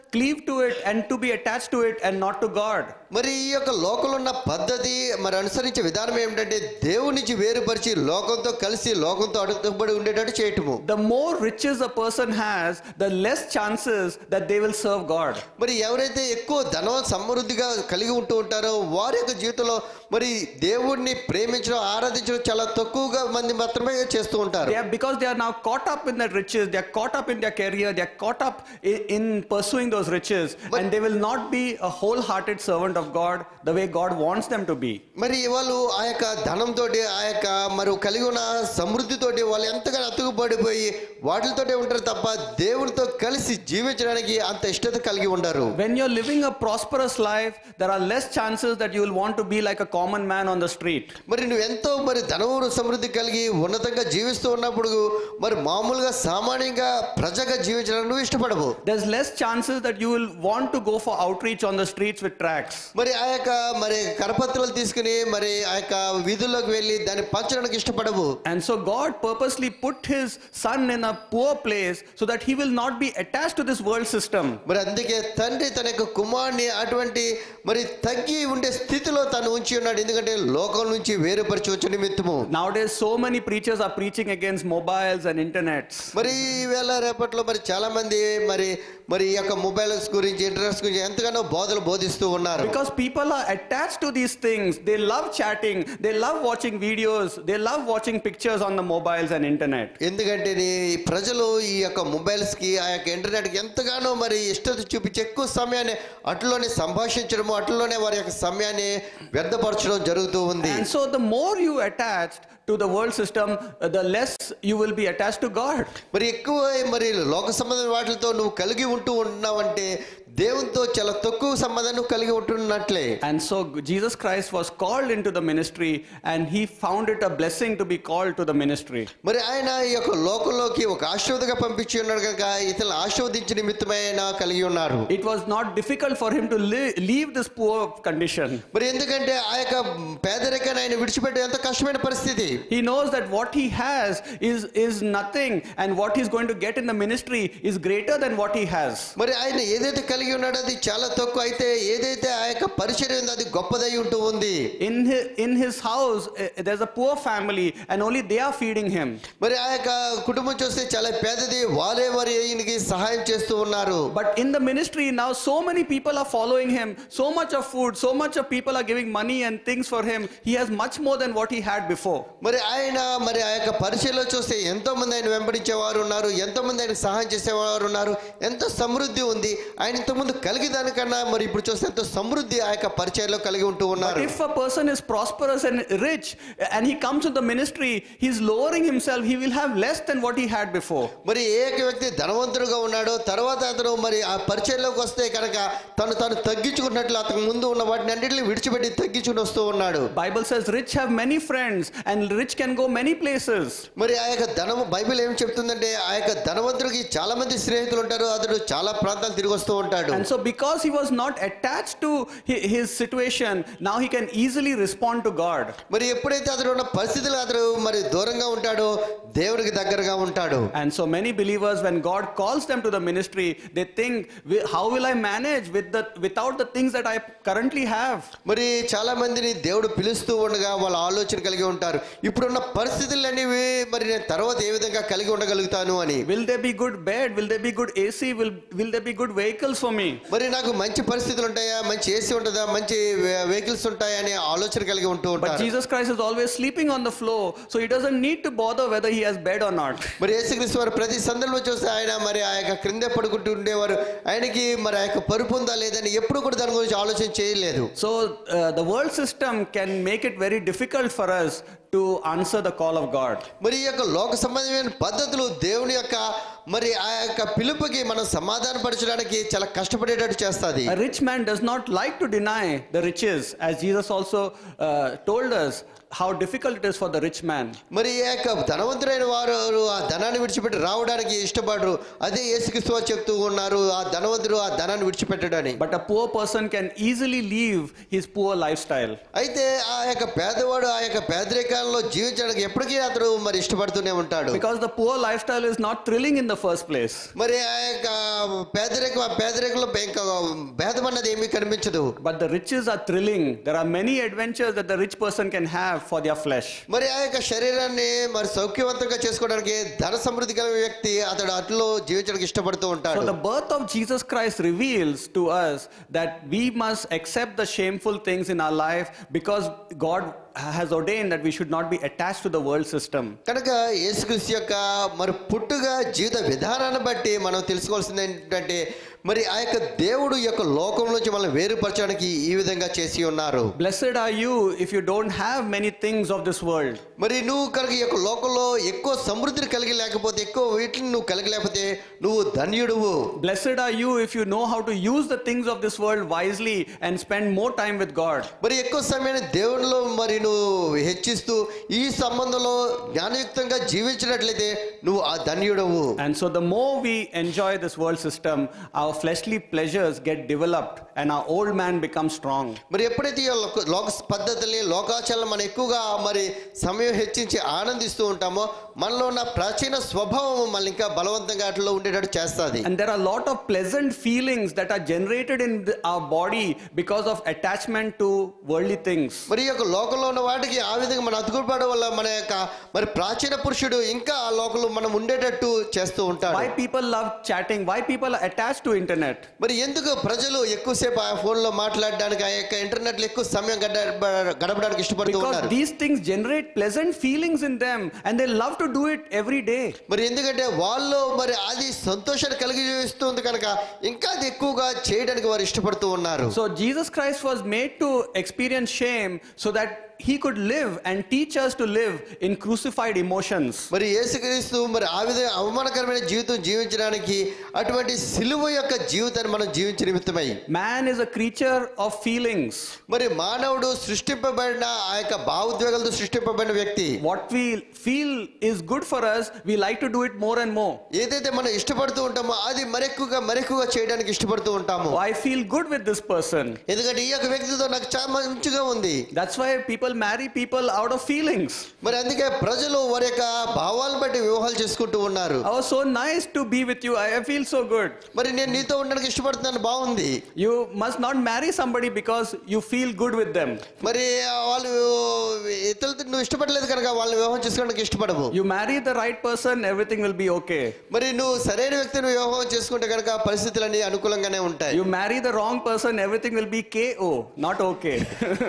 cleave to it and to be attached to it and not to God. మరి ఈ యొక్క లోకంలో ఉన్న పద్ధతి మరి అనుసరించే విధానం ఏమిటంటే దేవుని నుంచి వేరుపరిచి లోకంతో కలిసి లోకంతో అడుగుబడి ఉండేటట్టు చేయటము The more riches a person has, the less chances that they will serve God. మరి ఎవరైతే ఎక్కువ ధనం సమృద్ధిగా కలిగి ఉంటూ ఉంటారో వారి యొక్క జీవితంలో మరి దేవుణ్ణి ప్రేమించడం ఆరాధించడం చాలా తక్కువగా మంది మాత్రమే చేస్తూ ఉంటారు They are, because they are now caught up in that riches, they are caught up in their career, they are caught up in, in pursuing those riches, and they will not be a wholehearted servant of God the way God wants them to be. మరి వాళ్ళు ఆ యొక్క ధనంతో ఆ యొక్క మరి కలిగి ఉన్న సమృద్ధితోటి వాళ్ళు ఎంతగానో అతుకుపడిపోయి వాటితోటే ఉంటారు తప్ప దేవునితో కలిసి జీవించడానికి అంత ఇష్టత కలిగి ఉండరు When you're living a prosperous life, there are less chances that you will want to be like a common man on the street. మరి నువ్వు ఎంతో మరి ధనము సమృద్ధి కలిగి ఉన్నతంగా జీవిస్తూ ఉన్నప్పుడు మరి మామూలుగా సామాన్యంగా ప్రజగా జీవించడానికి నువ్వు ఇష్టపడవు There's less chances that you will want to go for outreach on the streets with tracts. మరి ఆ యొక్క మరి కరపత్రాలు తీసుకుని మరి ఆ యొక్క వీధుల్లోకి వెళ్ళి దాన్ని పంచడానికి ఇష్టపడవు And so God purposely put his son in a poor place so that he will not be attached to this world system. మరి అందుకే తండ్రి తన యొక్క కుమారుని అటువంటి మరి తగ్గి ఉండే స్థితిలో తను ఉంచి ఉన్నాడు ఎందుకంటే లోకం నుంచి వేరుపరిచి వచ్చే నిమిత్తము Nowadays, so many preachers are preaching against mobiles and internets. మరి ఈవేళ రేపట్లో మరి చాలా మంది మరి మరి ఈ యొక్క మొబైల్స్ గురించి ఇంటర్నెట్స్ గురించి ఎంతగానో బోధలు బోధిస్తూ ఉన్నారు Because people are attached to these things. They love chatting, they love watching videos, they love watching pictures on the mobiles and internet. ఎందుకంటే ఈ ప్రజలు ఈ యొక్క మొబైల్స్ కి ఆ యొక్క ఇంటర్నెట్ కి ఎంతగానో మరి ఇష్టత చూపించి ఎక్కువ సమయాన్ని అట్లోనే సంభాషించడము అట్లోనే వారి యొక్క సమయాన్ని వ్యర్థపరచడం జరుగుతూ ఉంది And so, the more you attached to the world system, uh, the less you will be attached to God. మరి ఎక్కువ మరి లోక సంబంధమైన వాటితో నువ్వు కలిగి ఉంటూ ఉన్నావంటే దేవునితో చాలా తక్కువ సంబంధం నువ్వు కలిగి ఉంటున్నట్లే And so, Jesus Christ was called into the ministry, and he found it a blessing to be called to the ministry. మరి ఆయన ఈ యొక్క లోకంలోకి ఒక ఆశీర్వదగా పంపించి ఉన్నాడు కనుక ఇతను ఆశీర్వదించిన నిమిత్తమే ఆయన కలిగి ఉన్నారు It was not difficult for him to li- leave this poor condition. మరి ఎందుకంటే ఆ యొక్క పేదరికాన్ని ఆయన విడిచిపెట్టే ఎంత కష్టమైన పరిస్థితి He knows that what he has is, is nothing, and what he's going to get in the ministry is greater than what he has. మరి ఆయన ఏదైతే కలిగి ఉన్నాడో అది చాలా తక్కువ అయితే ఏదైతే ఆ యొక్క పరిచయం ఉందో అది గొప్పదై ఉంటూ ఉంది In his, in his house, uh, there's a poor family, and only they are feeding him. మరి ఆ యొక్క కుటుంబం చూస్తే చాలా పేదది వాళ్ళే మరి ఈయనకి సహాయం చేస్తూ ఉన్నారు But in the ministry now, so many people are following him. So much of food, so much of people are giving money and things for him. He has much more than what he had before. మరి ఆయన మరి ఆ యొక్క పరిచయంలో చూస్తే ఎంతో మంది ఆయన వెంబడించేవారు ఉన్నారు ఎంతో మంది ఆయన సహాయం చేసేవారు ఉన్నారు ఎంతో సమృద్ధి ఉంది ఆయన ఇంతకుముందు కలిగి దానికన్నా మరి ఇప్పుడు చూస్తే ఎంతో సమృద్ధి ఆ యొక్క పరిచయంలో కలిగి ఉంటూ But ఉన్నారు if a person is prosperous and rich and he comes to the ministry, he's lowering himself, he will have less than what he had before. మరి ఏ యొక్క వ్యక్తి ధనవంతుడుగా ఉన్నాడో తర్వాత అతను మరి ఆ పరిచయంలోకి వస్తే కనుక తను తను తగ్గించుకున్నట్లు అతను ముందు ఉన్న వాటిని అన్నింటినీ విడిచిపెట్టి తగ్గించుకుని వస్తూ ఉన్నాడు Bible says rich have many friends and rich can go many places. మరి ఆ యొక్క ధనము బైబిల్ ఏం చెప్తుందంటే ఆ యొక్క ధనవంతుడికి చాలా మంది స్నేహితులు ఉంటారు అతడు చాలా ప్రాంతాలు తిరిగి వస్తూ ఉంటాడు And so because he was not attached to hi- his situation, now he can easily respond to God. మరి ఎప్పుడైతే అతడు ఉన్న పరిస్థితులు అతడు మరి దూరంగా ఉంటాడో దేవుడికి దగ్గరగా ఉంటాడు And so many believers, when God calls them to the ministry, they think, "Wi- how will I manage with the without the things that I currently have? మరి చాలా మందిని దేవుడు పిలుస్తూ ఉండగా వాళ్ళ ఆలోచన కలిగి ఉంటారు ఇప్పుడున్న పరిస్థితులు అనేవి మరి నేను తర్వాత ఏ విధంగా కలిగి ఉండగలుగుతాను అని Will there be good bed? Will there be good AC? Will, will there be good vehicles for me? మరి నాకు మంచి పరిస్థితులు ఉంటాయా మంచి ఏసీ ఉంటుందా మంచి వెహికల్స్ ఉంటాయా అనే ఆలోచన కలిగి ఉంటూ But ఉంటారు Jesus Christ is always sleeping on the floor, so he doesn't need to bother whether he has bed or not. మరి యేసుక్రీస్తు వారు ప్రతి సందర్భంలో చూస్తే ఆయన మరి ఆ యొక్క క్రిందే పడుకుంటూ ఉండేవారు ఆయనకి మరి ఆ యొక్క పరుపు ఉందా లేదని ఎప్పుడు కూడా దాని గురించి ఆలోచన చేయలేదు So uh, the world system can make it very difficult for us to answer the call of God. మరి ఈ యొక్క లోక సంబంధమైన పద్ధతులు దేవుని యొక్క మరి ఆ యొక్క పిలుపుకి మనం సమాధాన పరచడానికి చాలా కష్టపడేటట్టు చేస్తుంది A rich man does not like to deny the riches, as Jesus also uh, told us. how difficult it is for the rich man. మరి ఈ యొక్క ధనవంతుడైన వారు ఆ ధనాన్ని విడిచిపెట్టి రావడానికి ఇష్టపడరు అదే యేసుక్రీస్తు వారు చెప్తూ ఉన్నారు ఆ ధనవంతుడు ఆ ధనాన్ని విడిచిపెట్టడని But a poor person can easily leave his poor lifestyle. అయితే ఆ యొక్క పేదవాడు ఆ యొక్క పేదరికాల్లో జీవించడానికి ఎప్పటికీ అతడు మరి ఇష్టపడుతూనే ఉంటాడు Because the poor lifestyle is not thrilling in the first place. మరి ఆ యొక్క పేదరికం ఆ పేదరికంలో ఇంకా భేదం అన్నది ఏమీ కనిపించదు But the riches are thrilling. There are many adventures that the rich person can have for their flesh. మరి ఆ యొక్క శరీరాన్ని మరి సౌఖ్యవంతంగా చేసుకోవడానికి ధన సమృద్ధి కలిగిన వ్యక్తి అతడు అట్లో జీవించడానికి ఇష్టపడుతూ So ఉంటాడు the birth of Jesus Christ reveals to us that we must accept the shameful things in our life because God has ordained that we should not be attached to the world system. కనుక యేసుక్రీస్తు యొక్క మరి పుట్టుగా జీవిత విధానాన్ని బట్టి మనం తెలుసుకోవాల్సింది ఏంటంటే మరి ఆ యొక్క దేవుడు ఈ యొక్క లోకం నుంచి మనల్ని వేరుపరచడానికి ఈ విధంగా చేసి ఉన్నారు Blessed are you if you don't have many things of this world. మరి నువ్వు కనుక ఈ యొక్క లోకంలో ఎక్కువ సమృద్ధిని కలిగి లేకపోతే ఎక్కువ వీటిని నువ్వు కలిగి లేకపోతే నువ్వు ధన్యుడువు Blessed are you if you know how to use the things of this world wisely and spend more time with God. మరి ఎక్కువ సమయాన్ని దేవునిలో మరి నువ్వు హెచ్చిస్తూ ఈ సంబంధంలో జ్ఞానయుక్తంగా జీవించినట్లయితే నువ్వు ఆ ధన్యుడవు And so, the more we enjoy this world system, our fleshly pleasures get developed and our old man becomes strong. మరి ఎప్పుడైతే ఈ లోక లోక పద్ధతుల్ని లోకాచారాలను మనం ఎక్కువగా మరి సమయం హెచ్చించి ఆనందిస్తూ ఉంటామో మనలో ఉన్న ప్రాచీన స్వభావం మనల్ని ఇంకా బలవంతంగా అట్లా ఉండేటట్టు చేస్తుంది And there are a lot of pleasant feelings that are generated in the- our body because of attachment to worldly things. మరి ఈ యొక్క లోకంలో ఉన్న వాటికి ఆ విధంగా మనం అతుకుపడడం వల్ల మన యొక్క మరి ప్రాచీన పురుషుడు ఇంకా ఆ లోకంలో మనం ఉండేటట్టు చేస్తూ ఉంటాడు Why people love chatting? Why people are attached to internet? మరి ఎందుకు ప్రజలు ఎక్కువసేపు ఆ ఫోన్లో మాట్లాడడానికి ఆ యొక్క ఇంటర్నెట్లో ఎక్కువ సమయం గడప గడపడానికి ఇష్టపడుతూ Because ఉన్నారు these things generate pleasant feelings in them and they love to do it every day. మరి ఎందుకంటే వాళ్ళు మరి అది సంతోషాన్ని కలిగిస్తుంది కనుక ఇంకా అది ఎక్కువగా చేయడానికి వారు ఇష్టపడుతూ ఉన్నారు So Jesus Christ was made to experience shame so that he could live and teach us to live in crucified emotions. మరి యేసుక్రీస్తు మరి ఆ విధంగా అవమానకరమైన జీవితం జీవించడానికి అటువంటి సిలువ యొక్క జీవితాన్ని మనం జీవించే నిమిత్తమై Man is a creature of feelings. మరి మానవుడు సృష్టింపబడిన ఆ యొక్క భావోద్వేగాలతో సృష్టింపబడిన వ్యక్తి What we feel is good for us, we like to do it more and more. ఏదైతే మనం ఇష్టపడుతూ ఉంటామో అది మరెక్కువగా మరెక్కువగా చేయడానికి ఇష్టపడుతూ ఉంటాము I feel good with this person. ఎందుకంటే ఈ యొక్క వ్యక్తితో నాకు చాలా మంచిగా ఉంది That's why people marry people out of feelings. మరి అందుకే ప్రజలు వారి యొక్క భావాలను బట్టి వివాహాలు చేసుకుంటూ ఉన్నారు I was so nice to be with you. I I feel so good. మరి నేను నీతో ఉండడానికి ఇష్టపడుతున్నాను బాగుంది You must not marry somebody because you feel good with them. మరి వాళ్ళు ఇతరులతో నువ్వు ఇష్టపడలేదు కనుక వాళ్ళని వివాహం చేసుకోవడానికి ఇష్టపడవు You marry the right person, everything will be okay. మరి నువ్వు సరైన వ్యక్తిని వివాహం చేసుకుంటే కనుక పరిస్థితులన్నీ అనుకూలంగానే ఉంటాయి You marry the wrong person, everything will be KO, not okay.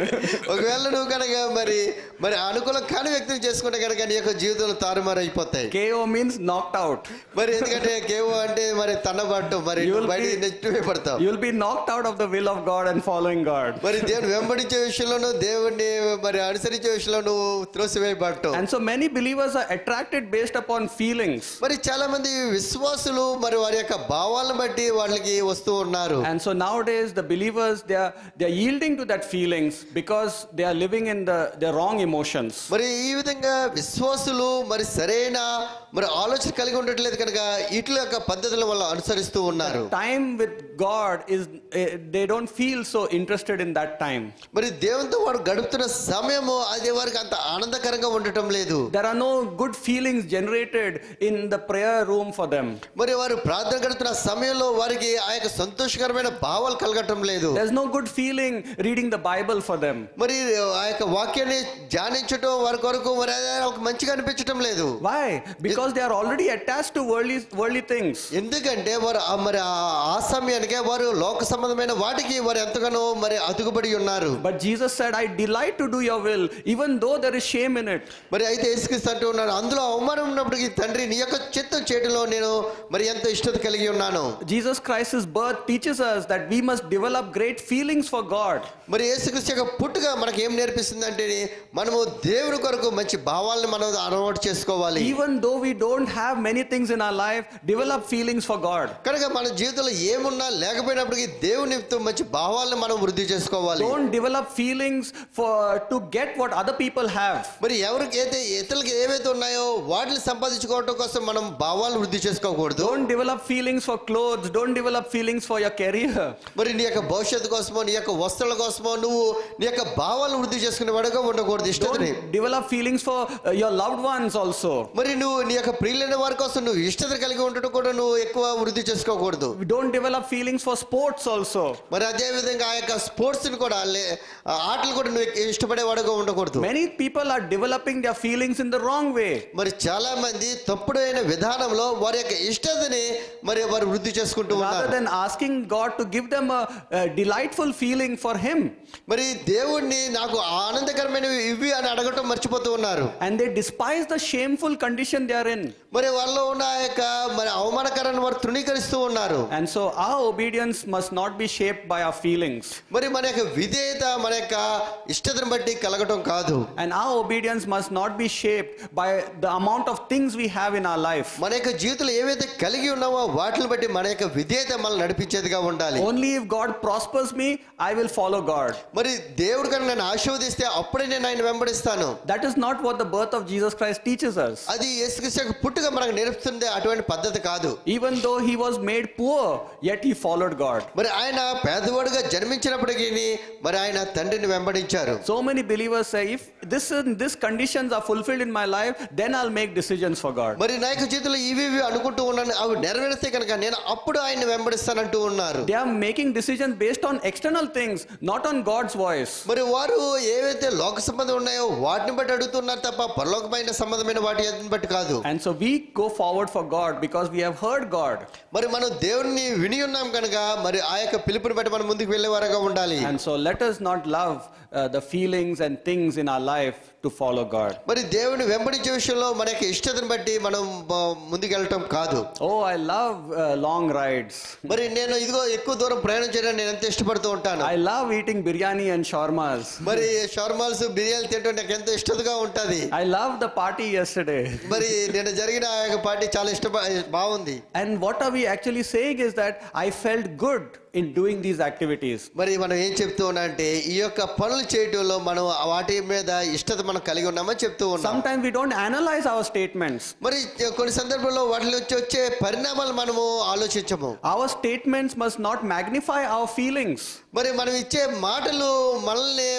ఒకవేళ నువ్వు కనుక మరి మరి అనుకూలం కాని వ్యక్తిని చేసుకుంటే కనుక నీ యొక్క జీవితంలో తారుమారు అయిపోతాయి KO means knocked out. మరి ఎందుకంటే కేవో అంటే మరి తన్నబట్టు మరి You will నువ్వు బయట be- నెచ్చివే పడతావు You'll be knocked out of the will of God and following God. మరి దేవుని వెంబడించే విషయంలోనూ దేవుణ్ణి మరి అనుసరించే విషయంలో నువ్వు త్రోసివేయబట్టు And so many believers are attracted based upon feelings. మరి చాలా మంది విశ్వాసులు మరి వారి యొక్క భావాలను బట్టి వాళ్ళకి వస్తూ ఉన్నారు And so nowadays the believers they are they are yielding to that feelings because they are living in the the wrong emotions. మరి ఈ విధంగా విశ్వాసులు మరి సరైన మరి ఆలోచన కలిగి ఉండట్లేదు కనుక ఇట్ల యొక్క పద్ధతుల వల్ల అనుసరిస్తూ ఉన్నారు Time with God is eh, they don't feel so interested in that time. మరి దేవునితో వాడు గడుపుతున్న సమయము అది వారికి అంత ఆనందకరంగా ఉండటం లేదు There are no good feelings generated in the prayer room for them. మరి వారు ప్రార్థన గడుపుతున్న సమయంలో వారికి ఆ యొక్క సంతోషకరమైన భావాలు కలగటం లేదు There's no good feeling reading the Bible for them. మరి ఆ యొక్క వాక్యాన్ని ధ్యానించటం వారి కొరకు మరి అది ఒక మంచిగా అనిపించటం లేదు Why? Because they are already attached to worldly worldly things. ఎందుకంటే వారు ఆ మరి ఆ- ఆ సమయానికే వారు లోక సంబంధమైన వాటికి వారు ఎంతగానో మరి అతుకుబడి ఉన్నారు But Jesus said, I delight to do your will, even though there is shame in it. మరి అయితే యేసుక్రీస్తు అంటూ ఉన్నాడు అందులో అవమానం ఉన్నప్పటికీ తండ్రి నీ యొక్క చిత్తం చేయడంలో నేను మరి ఎంతో ఇష్టత కలిగి ఉన్నాను Jesus Christ's birth teaches us that we must develop great feelings for God. మరి యేసుక్రీస్తు యొక్క పుట్టుక మనకి ఏం నేర్పిస్తుంది చేస్తుందంటే మనము దేవుని కొరకు మంచి భావాలను మనం అలవాటు చేసుకోవాలి Even though we don't have many things in our life, develop feelings for God. కనుక మన జీవితంలో ఏమున్నా లేకపోయినప్పటికీ దేవునితో మంచి భావాలను మనం వృద్ధి చేసుకోవాలి Don't develop feelings for to get what other people have. మరి ఎవరికి అయితే ఇతరులకి ఏవైతే ఉన్నాయో వాటిని సంపాదించుకోవడం కోసం మనం భావాలు వృద్ధి చేసుకోకూడదు Don't develop feelings for clothes. Don't develop feelings for your career. మరి నీ యొక్క భవిష్యత్తు కోసమో నీ యొక్క వస్త్రాల కోసమో నువ్వు నీ యొక్క భావాలను వృద్ధి చేసుకునే వాడుగా ఉండకూడదు ఇష్టతని Don't develop feelings for uh, your loved ones also. మరి నువ్వు నీ యొక్క ప్రియులైన వారి కోసం నువ్వు ఇష్టత కలిగి ఉండటం కూడా నువ్వు ఎక్కువ వృద్ధి చేసుకోకూడదు Don't develop feelings for sports also. మరి అదే విధంగా ఆ యొక్క స్పోర్ట్స్ ని కూడా లే- ఆ ఆటలు కూడా నువ్వు ఇష్టపడేవాడుగా ఉండకూడదు Many people are developing their feelings in the wrong way. మరి చాలా మంది తప్పుడైన విధానంలో వారి యొక్క ఇష్టతని మరి వారు వృద్ధి చేసుకుంటూ Rather ఉన్నారు than asking God to give them a, a delightful feeling for Him. మరి దేవుణ్ణి నాకు ఆనందకరమైనవి ఇవి అని అడగటం మర్చిపోతూ ఉన్నారు And they despise the shameful condition they are in. మరి వాళ్ళలో ఉన్న ఆ యొక్క మరి అవమానకరాన్ని వారు తృణీకరిస్తూ ఉన్నారు And so our obedience must not be shaped by our feelings. మరి మన యొక్క విధేయత మన యొక్క ఇష్టతను బట్టి కలగటం కాదు And our obedience must not be shaped by the amount of things we have in our life. మన యొక్క జీవితంలో ఏవైతే కలిగి ఉన్నామో వాటిని బట్టి మన యొక్క విధేయత మనల్ని నడిపించేదిగా ఉండాలి Only if God prospers me, I will follow God. మరి దేవుడు కనుక నన్ను ఆశీర్వదిస్తే అప్పుడే నేను ఆయన వెంబడిస్తాను That is not what the birth of Jesus Christ teaches us. అది యేసుక్రీస్తు యొక్క పుట్టుక మనకు నేర్పుతుంది అటువంటి పద్ధతి కాదు Even though he was made poor, yet he followed God. మరి ఆయన పేదవాడుగా జన్మించినప్పటికీ మరి ఆయన తండ్రిని వెంబడించారు So many believers say, if this this conditions are fulfilled in my life, then I'll make decisions for God. మరి నా యొక్క జీవితంలో ఇవి ఇవి అనుకుంటూ ఉన్నాను అవి నెరవేరిస్తే కనుక నేను అప్పుడు ఆయన్ని వెంబడిస్తానంటూ ఉన్నారు They are making decisions based on external things, not on God's voice. మరి వారు ఏవైతే లోక సంబంధం ఉన్నాయో వాటిని బట్టి అడుగుతున్నారు తప్ప పరలోకమైన సంబంధమైన వాటి బట్టి కాదు And so we go forward for God because we have heard God. మరి మనం దేవుణ్ణి విని ఉన్నాం కనుక మరి ఆ యొక్క పిలుపుని బట్టి మనం ముందుకు వెళ్ళే వారుగా ఉండాలి And so let us not love uh, the feelings and things in our life to follow God. మరి దేవుని వెంబడించే విషయంలో మన యొక్క ఇష్టతను బట్టి మనం ఆ, ముందుకు వెళ్ళటం కాదు Oh, I love uh, long rides. మరి నేను ఇదిగో ఎక్కువ దూరం ప్రయాణం చేయడానికి నేను ఎంత ఇష్టపడుతూ ఉంటాను I love eating biryani and shawarmas. మరి షవర్మాల్స్ బిర్యానీ తింటే నాకు ఎంతో ఇష్టతగా ఉంటది I love the party yesterday. మరి నేను జరిగిన ఆ యొక్క పార్టీ చాలా ఇష్ట బాగుంది And what are we actually saying is that I felt good in doing these activities. మరి మనం ఏం చెప్తూ ఉన్నా అంటే ఈ యొక్క పనులు చేయటంలో మనం వాటి మీద ఇష్టత మనం కలిగి ఉన్నామని చెప్తూ ఉన్నాం Sometimes we don't analyze our statements. మరి కొన్ని సందర్భాల్లో వాటిలో వచ్చి వచ్చే పరిణామాలు మనము ఆలోచించము Our statements must not magnify our feelings. మరి మనం ఇచ్చే మాటలు మనల్ని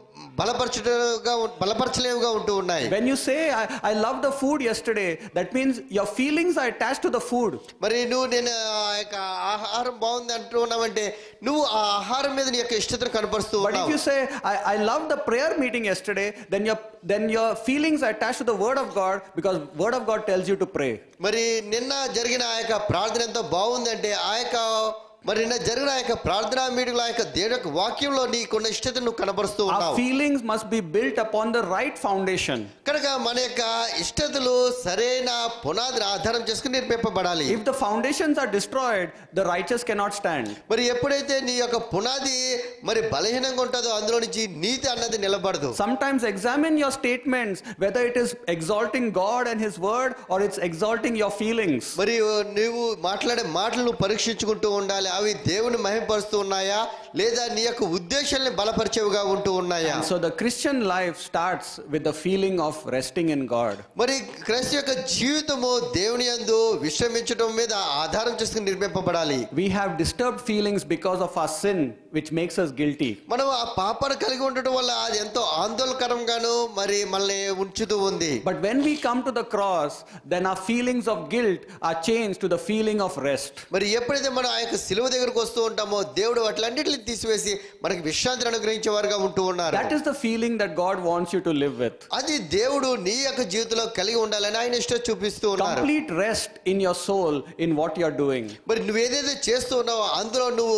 బలపరచుగా బలపరచలేవుగా ఉంటూ ఉన్నాయి When you say, I, I love the food yesterday, that means your feelings are attached to the food. మరి నువ్వు నేను ఆ యొక్క ఆహారం బాగుంది అంటూ ఉన్నావంటే నువ్వు ఆ ఆహారం మీద నీ యొక్క ఇష్టతను కనపరుస్తూ But if ఉన్నావు you say, I, I love the prayer meeting yesterday, then your, then your feelings are attached to the word of God because word of God tells you to pray. మరి నిన్న జరిగిన ఆ యొక్క ప్రార్థన ఎంతో బాగుందంటే ఆ యొక్క మరి నిన్న జరిగిన ఆ యొక్క ప్రార్థనా మీటింగ్ ఆ యొక్క దేవుని యొక్క వాక్యంలో నీకున్న ఇష్టతను నువ్వు కనపరుస్తూ Our ఉన్నావు feelings must be built upon the right foundation. కనుక మన యొక్క ఇష్టతలు సరైన పునాదిని ఆధారం చేసుకుని నిర్మింపబడాలి If the foundations are destroyed, the righteous cannot stand. మరి ఎప్పుడైతే నీ యొక్క పునాది మరి బలహీనంగా ఉంటుందో అందులో నుంచి నీతి అన్నది నిలబడదు Sometimes examine your statements whether it is exalting God and His word or it's exalting your feelings. మరి నువ్వు మాట్లాడే మాటలు నువ్వు పరీక్షించుకుంటూ ఉండాలి అవి దేవుని మహింపరుస్తూ ఉన్నాయా లేదా నీ యొక్క ఉద్దేశాన్ని బలపరిచేవిగా ఉంటూ ఉన్నాయా And so the Christian life starts with the feeling of resting in God. మరి క్రైస్త యొక్క జీవితము దేవుని యందు విశ్రమించడం మీద ఆధారం చేసుకుని నిర్మింపబడాలి We have disturbed feelings because of our sin, which makes us guilty. మనం ఆ పాపాన్ని కలిగి ఉండటం వల్ల అది ఎంతో ఆందోళనకరంగాను మరి మనల్ని ఉంచుతూ ఉంది But when we come to the cross, then our feelings of guilt are changed to the feeling of rest. మరి ఎప్పుడైతే మనం ఆ యొక్క సిలువ దగ్గరకు వస్తూ ఉంటామో దేవుడు వాటిలన్నిటిని తీసివేసి మనకి విశ్రాంతిని అనుగ్రహించే వారుగా ఉంటూ ఉన్నారు That is the feeling that God wants you to live with. అది దేవుడు నీ యొక్క జీవితంలో కలిగి ఉండాలని ఆయన ఇష్టం చూపిస్తూ ఉన్నారు Complete rest in your soul in what you're doing. మరి నువ్వు ఏదైతే చేస్తూ ఉన్నావో అందులో నువ్వు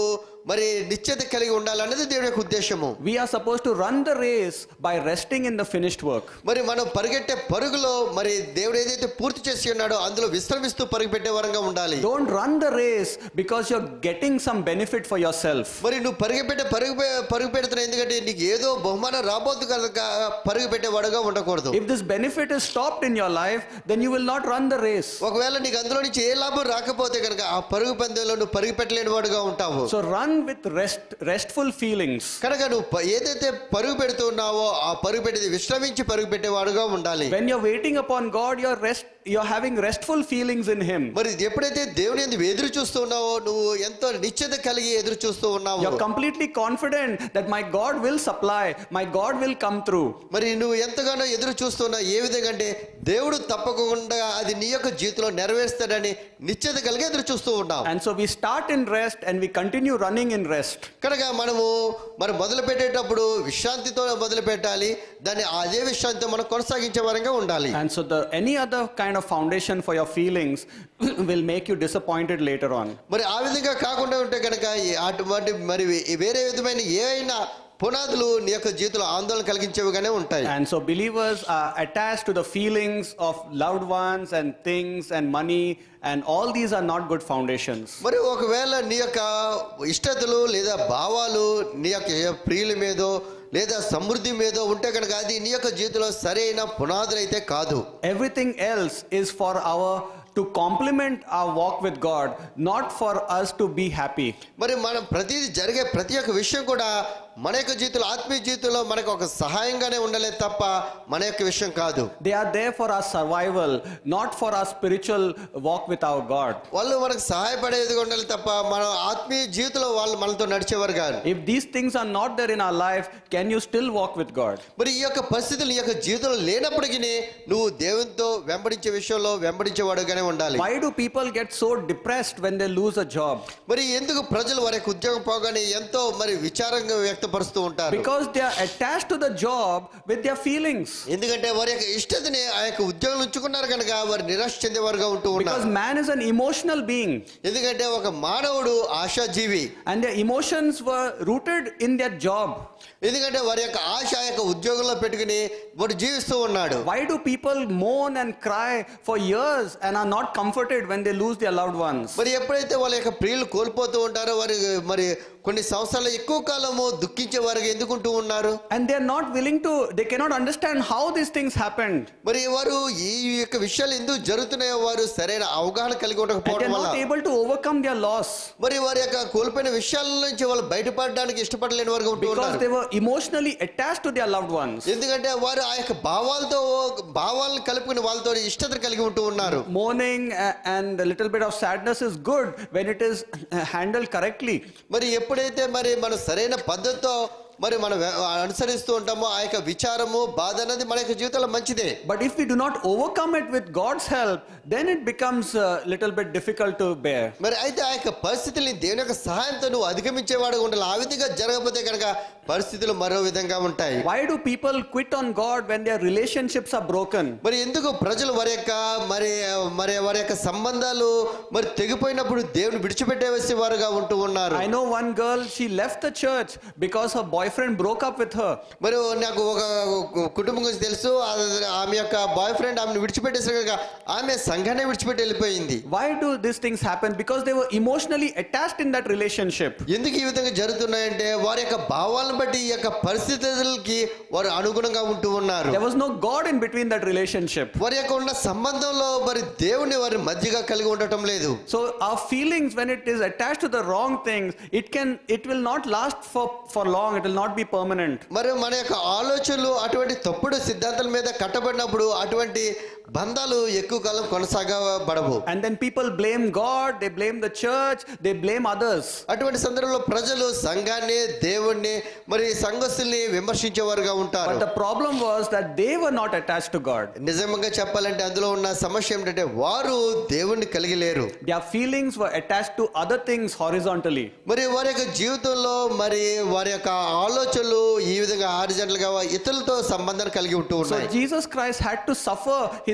మరి నిశ్చయత కలిగి ఉండాలన్నది దేవుని యొక్క ఉద్దేశము We are supposed to run the race by resting in the finished work. మరి మనం పరిగెట్టే పరుగులో మరి దేవుడు ఏదైతే పూర్తి చేసి ఉన్నాడో అందులో విశ్రమిస్తూ పరుగు పెట్టే వరంగా ఉండాలి Don't run the race because you're getting some benefit for yourself. మరి నువ్వు పరుగు పెట్టే పరుగు పె- పరుగు పెడుతున్నావు ఎందుకంటే నీకు ఏదో బహుమానం రాబోద్దు కనుక పరుగు పెట్టేవాడుగా ఉండకూడదు If this benefit is stopped in your life, then you will not run the race. ఒకవేళ నీకు అందులో నుంచి ఏ లాభం రాకపోతే కనుక ఆ పరుగు పందెంలో నువ్వు పరుగు పెట్టలేని వాడుగా ఉంటావు So run with rest, restful feelings. కనుక నువ్వు ప- ఏదైతే పరుగు పెడుతున్నావో ఆ పరుగు పెట్టేది విశ్రమించి పరుగు పెట్టేవాడుగా ఉండాలి When you're waiting upon God, you're rest, you're having restful feelings in Him. మరి ఎప్పుడైతే దేవుని ఎందుకు ఎదురు చూస్తూ ఉన్నావో నువ్వు ఎంతో నిశ్చయత కలిగి ఎదురు చూస్తూ ఉన్నావు You're completely confident that my God will supply, my God will come through. మరి నువ్వు ఎంతగానో ఎదురు చూస్తున్నా ఏ విధంగా అంటే దేవుడు తప్పకుండా అది నీ యొక్క జీవితంలో నెరవేరుస్తాడని నిశ్చయత కలిగి ఎదురు చూస్తూ ఉన్నావు And so we start in rest and we continue running in rest. కనుక మనము మరి మొదలు పెట్టేటప్పుడు విశ్రాంతితో మొదలు పెట్టాలి దాన్ని అదే విశ్రాంతితో మనం కొనసాగించే వరంగా ఉండాలి And so the any other kind of foundation for your feelings will make you disappointed later on. మరి ఆ విధంగా కాకుండా ఉంటే కనుక ఈ అటువంటి మరి వేరే విధమైన ఏ అయినా పునాదులు నీ యొక్క జీవితంలో ఆందోళన కలిగించేవిగానే ఉంటాయి And so believers are attached to the feelings of loved ones and things and money, and all these are not good foundations. మరి ఒకవేళ నీ యొక్క ఇష్టతలు లేదా భావాలు నీ యొక్క ప్రియుల మీదో లేదా సమృద్ధి మీదో ఉంటే కనుక అది నీ యొక్క జీవితంలో సరైన పునాదులు అయితే కాదు Everything else is for our to complement our walk with God, not for us to be happy. మరి మనం ప్రతిదీ జరిగే ప్రతి ఒక్క విషయం కూడా మన యొక్క జీవితంలో ఆత్మీయ జీవితంలో మనకు ఒక సహాయంగానే ఉండాలి తప్ప మన యొక్క విషయం కాదు They are there for our survival, not for our spiritual walk with our God. వాళ్ళు మనకు సహాయపడేదిగా ఉండాలి తప్ప మన ఆత్మీయ జీవితంలో వాళ్ళు మనతో నడిచేవారు కాదు If these things are not there in our life, can you still walk with God? మరి ఈ యొక్క పరిస్థితులు ఈ యొక్క జీవితంలో లేనప్పటికీ నువ్వు దేవునితో వెంబడించే విషయంలో వెంబడించేవాడుగానే ఉండాలి Why do people get so depressed when they lose a job? మరి ఎందుకు ప్రజలు వారి యొక్క ఉద్యోగం పోగానే ఎంతో మరి విచారంగా వ్యక్తపరుస్తూ ఉంటారు Because they are attached to the job with their feelings. ఎందుకంటే వారి యొక్క ఇష్టతని ఆ యొక్క ఉద్యోగం ఉంచుకున్నారు కనుక వారు నిరాశ చెందేవారుగా ఉంటూ Because ఉన్నారు man is an emotional being ఎందుకంటే ఒక మానవుడు ఆశాజీవి and their emotions were rooted in their job. ఎందుకంటే వారి యొక్క ఆశ ఆ యొక్క ఉద్యోగంలో పెట్టుకుని వాడు జీవిస్తూ ఉన్నాడు Why do people moan and cry for years and are not comforted when they lose their loved ones? మరి ఎప్పుడైతే వాళ్ళ యొక్క ప్రియులు కోల్పోతూ ఉంటారో వారి మరి కొన్ని సంవత్సరాలు ఎక్కువ కాలము దుఃఖించే వారికి ఎందుకుంటూ ఉన్నారు And they are not willing to, they cannot understand how these things happened. మరి వారు ఈ యొక్క విషయాలు ఎందుకు జరుగుతున్నాయో వారు సరైన అవగాహన కలిగి And they ఉండకపోవడం are వల్ల not able to overcome their loss మరి వారి యొక్క కోల్పోయిన విషయాల నుంచి వాళ్ళు బయటపడడానికి ఇష్టపడలేని వారుగా ఉంటూ because ఉన్నారు they were emotionally attached to their loved ones. ఎందుకంటే వారు ఆ యొక్క భావాలతో భావాలను కలుపుకుని వాళ్ళతో ఇష్టత కలిగి ఉంటూ ఉన్నారు Mourning a- and a little bit of sadness is good when it is uh, handled correctly. మరి ఎప్పుడైతే మరి మన సరైన పద్ధతితో మరి మనం వె- అనుసరిస్తూ ఉంటామో ఆ యొక్క విచారము బాధ అనేది మన యొక్క జీవితంలో మంచిదే But if we do not overcome it with God's help, then it becomes a little bit difficult to bear. మరి అయితే ఆ యొక్క పరిస్థితుల్ని దేవుని యొక్క సహాయంతో నువ్వు అధిగమించేవాడు ఉండాలి ఆ విధంగా జరగకపోతే కనుక పరిస్థితులు మరో విధంగా ఉంటాయి Why do people quit on God when their relationships are broken? మరి ఎందుకు ప్రజలు వారి యొక్క మరి మరి వారి యొక్క సంబంధాలు మరి తెగిపోయినప్పుడు దేవుని విడిచిపెట్టేసి వారుగా ఉంటూ ఉన్నారు I know one girl, she left the church because her boyfriend broke up with her. మరి నాకు ఒక కుటుంబం గురించి తెలుసు ఆ- ఆమె యొక్క బాయ్ ఫ్రెండ్ ఆమెను విడిచిపెట్టేసి కనుక ఆమె సంఘాన్ని విడిచిపెట్టి వెళ్ళిపోయింది Why do these things happen? Because they were emotionally attached in that relationship. ఎందుకు ఈ విధంగా జరుగుతున్నాయంటే వారి యొక్క భావాలను బట్టి ఈ యొక్క పరిస్థితులకి వారు అనుగుణంగా ఉంటూ ఉన్నారు There was no God in between that relationship. వారి యొక్క ఉన్న సంబంధంలో మరి దేవుని వారి మధ్యగా కలిగి ఉండటం లేదు So our feelings, when it is attached to the wrong things, it can, it will not last for, for long. It will not be permanent. మరి మన యొక్క ఆలోచనలు అటువంటి తప్పుడు సిద్ధాంతాల మీద కట్టబడినప్పుడు అటువంటి బంధాలు ఎక్కువ కాలం కొనసాగబడవు And then people blame God, they blame the church, they blame others. అటువంటి సందర్భంలో ప్రజలు సంఘాన్ని దేవుణ్ణి మరి సంఘస్థుల్ని విమర్శించేవారుగా ఉంటారు But the problem was that they were not attached to God. నిజంగా చెప్పాలంటే అందులో ఉన్న సమస్య ఏమిటంటే వారు దేవుణ్ణి కలిగి లేరు Their feelings were attached to other things horizontally. మరి వారి యొక్క జీవితంలో మరి వారి యొక్క ఆలోచనలు ఈ విధంగా హారిజంటల్ గా ఇతరులతో సంబంధాన్ని కలిగి ఉంటూ So ఉన్నాయి Jesus Christ had to suffer his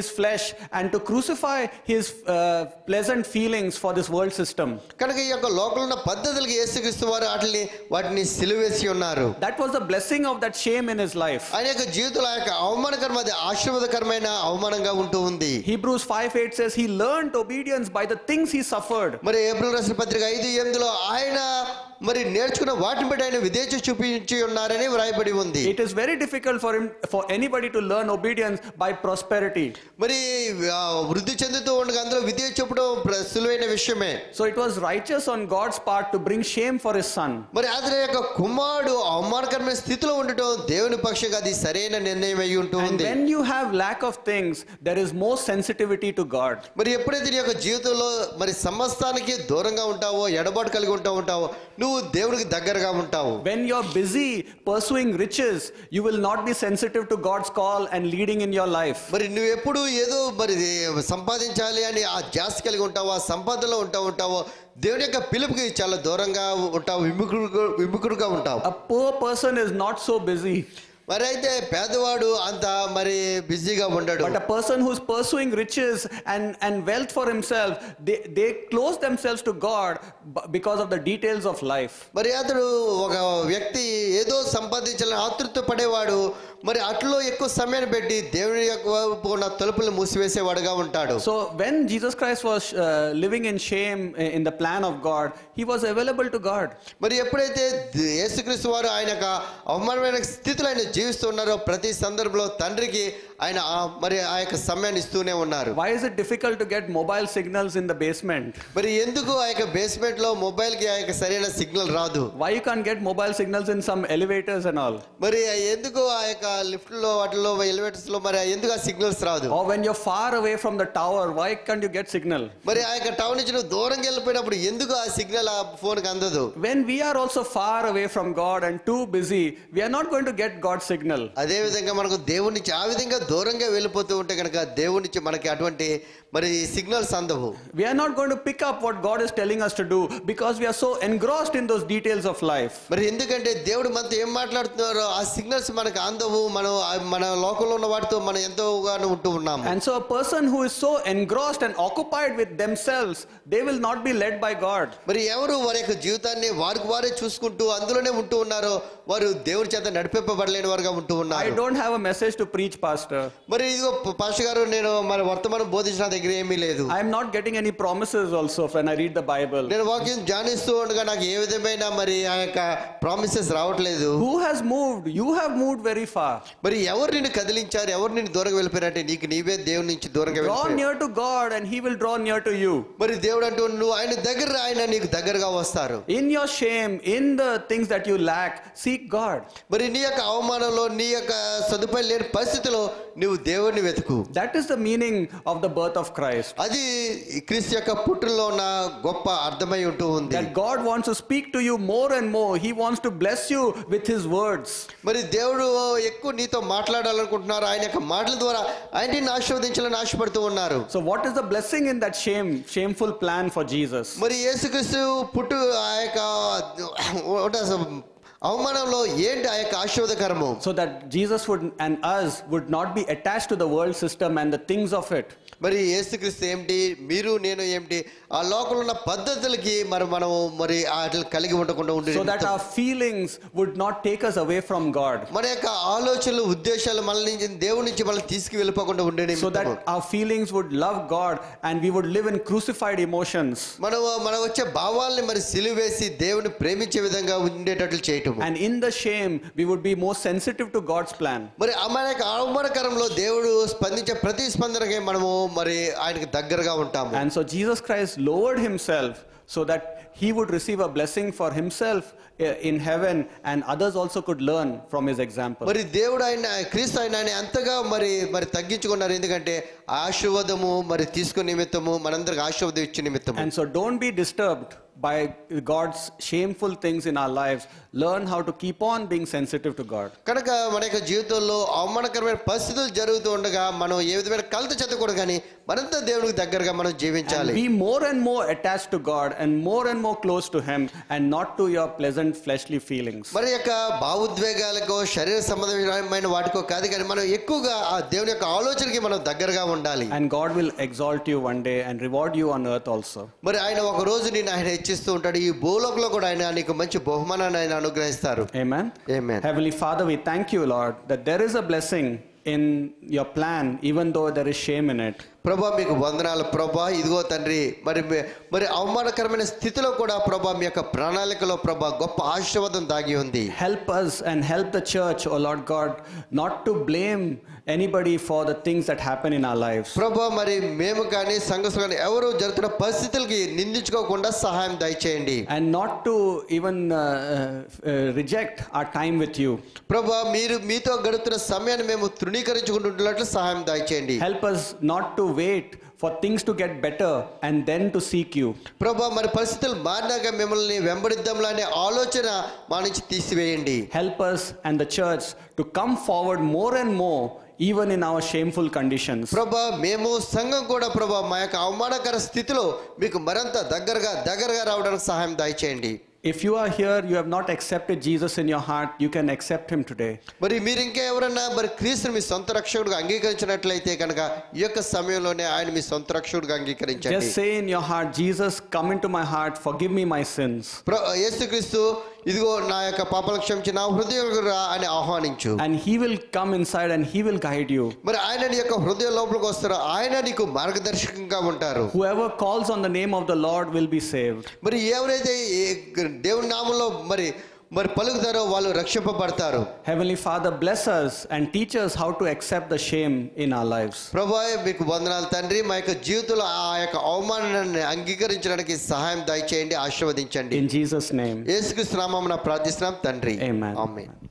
his flesh and to crucify his uh, pleasant feelings for this world system. కనుక ఈ యొక్క లోకంలో ఉన్న పద్ధతులకి యేసుక్రీస్తు వారు వాటిని వాటిని సిలువేసి ఉన్నారు That was the blessing of that shame in his life. ఆయన యొక్క జీవితంలో ఆ యొక్క అవమానకరమైన అది ఆశీర్వాదకరమైన అవమానంగా ఉంటూ ఉంది Hebrews 5 8 says, He learned obedience by the things he suffered. మరి ఏప్రిల్ రాసిన పత్రిక ఐదు ఎనిమిదిలో ఆయన మరి నేర్చుకున్న వాటిని బట్టి ఆయన విధేయత చూపించి ఉన్నారని వ్రాయబడి ఉంది It is very difficult for him for anybody to learn obedience by prosperity. మరి ఆ, వృద్ధి చెందుతూ ఉండగా అందులో విధేయ చెప్పడం ప్ర- సులువైన విషయమే So it was righteous on God's part to bring shame for his son. మరి అతని యొక్క కుమారుడు అవమానకరమైన స్థితిలో ఉండటం దేవుని పక్షంగా అది సరైన నిర్ణయం అయి ఉంటూ And ఉంది when you have lack of things, there is more sensitivity to God. మరి ఎప్పుడైతే నీ యొక్క జీవితంలో మరి సమస్తానికి దూరంగా ఉంటావో ఎడబాటు కలిగి ఉంటా ఉంటావో నువ్వు దేవునికి దగ్గరగా ఉంటావు When you're busy pursuing riches, you will not be sensitive to God's call and leading in your life. మరి నువ్వు ఎప్పుడు ఏదో మరి సంపాదించాలి అని ఆ జాస్తి కలిగి ఉంటావు ఆ సంపాదనలో ఉంటా ఉంటావో దేవుని యొక్క పిలుపుకి చాలా దూరంగా ఉంటావు విముఖుడు విముఖుడుగా ఉంటావు A poor person is not so busy, మరి అయితే పేదవాడు అంత మరి బిజీగా ఉండడు but a person who's pursuing riches and, and wealth for himself, they, they close themselves to God b- because of the details of life. మరి అతడు ఒక వ్యక్తి ఏదో సంపాదించాలని ఆతృత పడేవాడు మరి అట్లో ఎక్కువ సమయాన్ని పెట్టి దేవుని యొక్క వైపు ఉన్న తలుపులు మూసివేసేవాడుగా ఉంటాడు So when Jesus Christ was uh, living in shame uh, in the plan of God, he was available to God. మరి ఎప్పుడైతే ద- యేసుక్రీస్తు వారు ఆయన యొక్క అవమానమైన స్థితిలో ఆయన జీవిస్తున్నారో ప్రతి సందర్భంలో తండ్రికి ఆయన ఆ- మరి ఆ యొక్క సమయాన్ని ఇస్తూనే ఉన్నారు Why is it difficult to get mobile signals in the basement? మరి ఎందుకు ఆ యొక్క బేస్మెంట్ లో మొబైల్ కి ఆ యొక్క సరైన సిగ్నల్ రాదు Why you can't get mobile signals in some elevators and all? మరి ఎందుకు ఆ యొక్క లిఫ్ట్ లో వాటిలో ఎలివేటర్స్ లో మరి ఎందుకు ఆ సిగ్నల్స్ రాదు Or when you're far away from the tower, why can't you get signal? మరి ఆ యొక్క టౌన్ నుంచి నువ్వు దూరంగా వెళ్ళిపోయినప్పుడు ఎందుకు ఆ సిగ్నల్ ఆ ఫోన్ కి అందదు When we are also far away from God and too busy, we are not going to get God's signal. అదే విధంగా మనకు దేవుడి నుంచి ఆ విధంగా దూరంగా వెళ్ళిపోతూ ఉంటే కనుక దేవుడి నుంచి మనకి అటువంటి మరి సిగ్నల్స్ అందవు We are not going to pick up what God is telling us to do because we are so engrossed in those details of life. మరి ఎందుకంటే దేవుడు మనతో ఏం మాట్లాడుతున్నారో ఆ సిగ్నల్స్ మనకు అందవు మనం ఆ- మన లోకంలో ఉన్న వాటితో మనం ఎంతోగానో ఉంటూ ఉన్నాము And so, a person who is so engrossed and occupied with themselves, they will not be led by God. మరి ఎవరు వారి యొక్క జీవితాన్ని వారికి వారే చూసుకుంటూ అందులోనే ఉంటూ ఉన్నారో వారు దేవుడి చేత నడిపింపబడలేని వారుగా ఉంటూ I ఉన్నారు don't have a message to preach, Pastor. మరి ఇదిగో పాస్టర్ గారు నేను మరి వర్తమానం బోధించిన దగ్గర ఏమీ లేదు I am not getting any promises also when I read the Bible. నేను వాక్యం ధ్యానిస్తూ ఉండగా నాకు ఏ విధమైన మరి ఆ యొక్క ప్రామిసెస్ రావట్లేదు Who has moved? You have moved very far. మరి ఎవరు నిన్ను కదిలించారు ఎవరు నిన్ను దూరంగా వెళ్ళిపోయారంటే నీకు నీవే దేవుని నుంచి దూరంగా Draw వెళ్ళిపోయావు near to God and He will draw near to you. మరి దేవుడు అంటూ నువ్వు ఆయన దగ్గర రా, ఆయన నీకు దగ్గరగా వస్తారు In your shame, in the things that you lack, seek God. మరి నీ యొక్క అవమానంలో నీ యొక్క సదుపాయం లేని పరిస్థితిలో నువ్వు దేవుడిని వెతుకు That is the meaning of the birth of Christ. అది ఈ క్రీస్తు యొక్క పుట్టులో ఉన్న గొప్ప అర్థమై ఉంటూ ఉంది That God wants to speak to you more and more. He wants to bless you with His words. మరి దేవుడు ఎక్కువ నీతో మాట్లాడాలనుకుంటున్నారు ఆయన యొక్క మాటల ద్వారా ఆయన నిన్ను ఆశీర్వదించాలని ఆశపడుతూ ఉన్నారు So, what is the blessing in that shame, shameful plan for Jesus? మరి యేసుక్రీస్తు పుట్టు ఆ యొక్క what is- అవమానంలో ఏంటి ఆ యొక్క ఆశీర్వదకరము So that Jesus would and us would not be attached to the world system and the things of it. మరి యేసుక్రీస్తు ఏమిటి మీరు నేను ఏమిటి ఆ లోకంలో ఉన్న పద్ధతులకి మరి మనం మరి వాటిని కలిగి ఉండకుండా ఉండే So that our feelings would not take us away from God. మన యొక్క ఆలోచనలు ఉద్దేశాలు మన నుంచి దేవుడి నుంచి మనల్ని తీసుకు వెళ్ళిపోకుండా ఉండే So that our feelings would love God and we would live in crucified emotions. మనం మన వచ్చే భావాల్ని మరి సిలువేసి దేవుని ప్రేమించే విధంగా ఉండేటట్లు చేయటము And in the shame, we would be more sensitive to God's plan. మరి మన యొక్క అవమానకరంలో దేవుడు స్పందించే ప్రతి స్పందనకి మనము మరి ఆయనకి దగ్గరగా ఉంటాము And so Jesus Christ lowered himself so that he would receive a blessing for himself eh, in heaven and others also could learn from his example. మరి దేవుడు ఆయన క్రీస్తు ఆయన ఆయన అంతగా మరి మరి తగ్గించుకున్నారు ఎందుకంటే ఆశీర్వాదము మరి తీసుకునే నిమిత్తము మనందరికి ఆశీర్వాదం ఇచ్చే నిమిత్తము And so don't be disturbed by God's shameful things in our lives, learn how to keep on being sensitive to God. కనుక మన యొక్క జీవితంలో అవమానకరమైన పరిస్థితులు జరుగుతూ ఉండగా మనం ఏ విధమైన కలత చెందకూడదు కానీ మరింత దేవునికి దగ్గరగా మనం And జీవించాలి be more and more attached to God and more and more close to Him and not to your pleasant fleshly feelings. మరి యొక్క భావోద్వేగాలకో శరీర సంబంధమైన వాటికో కాదు కానీ మనం ఎక్కువగా ఆ దేవుని యొక్క ఆలోచనకి మనం దగ్గరగా ఉండాలి And God will exalt you one day and reward you on earth also. మరి ఆయన ఒక రోజు నేను ఆయన హెచ్చిస్తూ ఉంటాడు ఈ భూలోకంలో కూడా ఆయన నీకు మంచి బహుమానాన్ని ఆయన అనుగ్రహిస్తారు Amen. Amen. Heavenly Father, we thank you, Lord, that there is a blessing in your plan, even though there is shame in it. ప్రభా మీకు వందనాలు ప్రభా ఇదిగో తండ్రి మరి మీ- మరి అవమానకరమైన స్థితిలో కూడా ప్రభా మీ యొక్క ప్రణాళికలో ప్రభా గొప్ప ఆశీర్వాదం దాగి ఉంది Help us and help the church, O Lord God, not to blame anybody for the things that happen in our lives. ప్రభా మరి మేము కానీ సంఘస్థులు కానీ ఎవరు జరుగుతున్న పరిస్థితులకి నిందించుకోకుండా సహాయం దయచేయండి And not to even uh, uh, reject our time with you. ప్రభా మీరు మీతో గడుపుతున్న సమయాన్ని మేము తృణీకరించుకుంటున్నట్లు సహాయం దయచేయండి Help us not to wait for things to get better and then to seek you. ప్రభా మరి పరిస్థితులు మారినాక మిమ్మల్ని వెంబడిద్దాంలా అనే ఆలోచన మా నుంచి తీసివేయండి Help us and the church to come forward more and more, even in our shameful conditions. ప్రభా మేము సంఘం కూడా ప్రభా మా యొక్క అవమానకర స్థితిలో మీకు మరింత దగ్గరగా దగ్గరగా రావడానికి సహాయం దయచేయండి If you are here, you have not accepted Jesus in your heart, you can accept him today. మరి మీరు ఇంకా ఎవరన్నా మరి క్రీస్తుని మీ సొంత రక్షకుడిగా అంగీకరించినట్లయితే కనుక ఈ యొక్క సమయంలోనే ఆయన మీ సొంత రక్షకుడిగా అంగీకరించండి Just say in your heart, Jesus, come into my heart, forgive me my sins. ప్ర- యేసుక్రీస్తు ఇదిగో నా యొక్క పాపలు క్షమించి నా హృదయం రా అని ఆహ్వానించు And he will come inside and he will guide you. మరి ఆయన నీ యొక్క హృదయం లోపలికి వస్తారో ఆయన నీకు మార్గదర్శకంగా ఉంటారు Whoever calls on the name of the Lord will be saved. మరి ఎవరైతే ఈ దేవుని నామంలో మరి మరి పలుకుతారో వాళ్ళు రక్షింపబడతారు Heavenly Father, bless us and teach us how to accept the shame in our lives. ప్రభా మీకు వందనాలు తండ్రి మా యొక్క జీవితంలో ఆ యొక్క అవమానాన్ని అంగీకరించడానికి సహాయం దయచేయండి ఆశీర్వదించండి In Jesus' name. యేసుక్రీస్తు నామమున ప్రార్థిస్తున్నాం తండ్రి Amen. ఆమేన్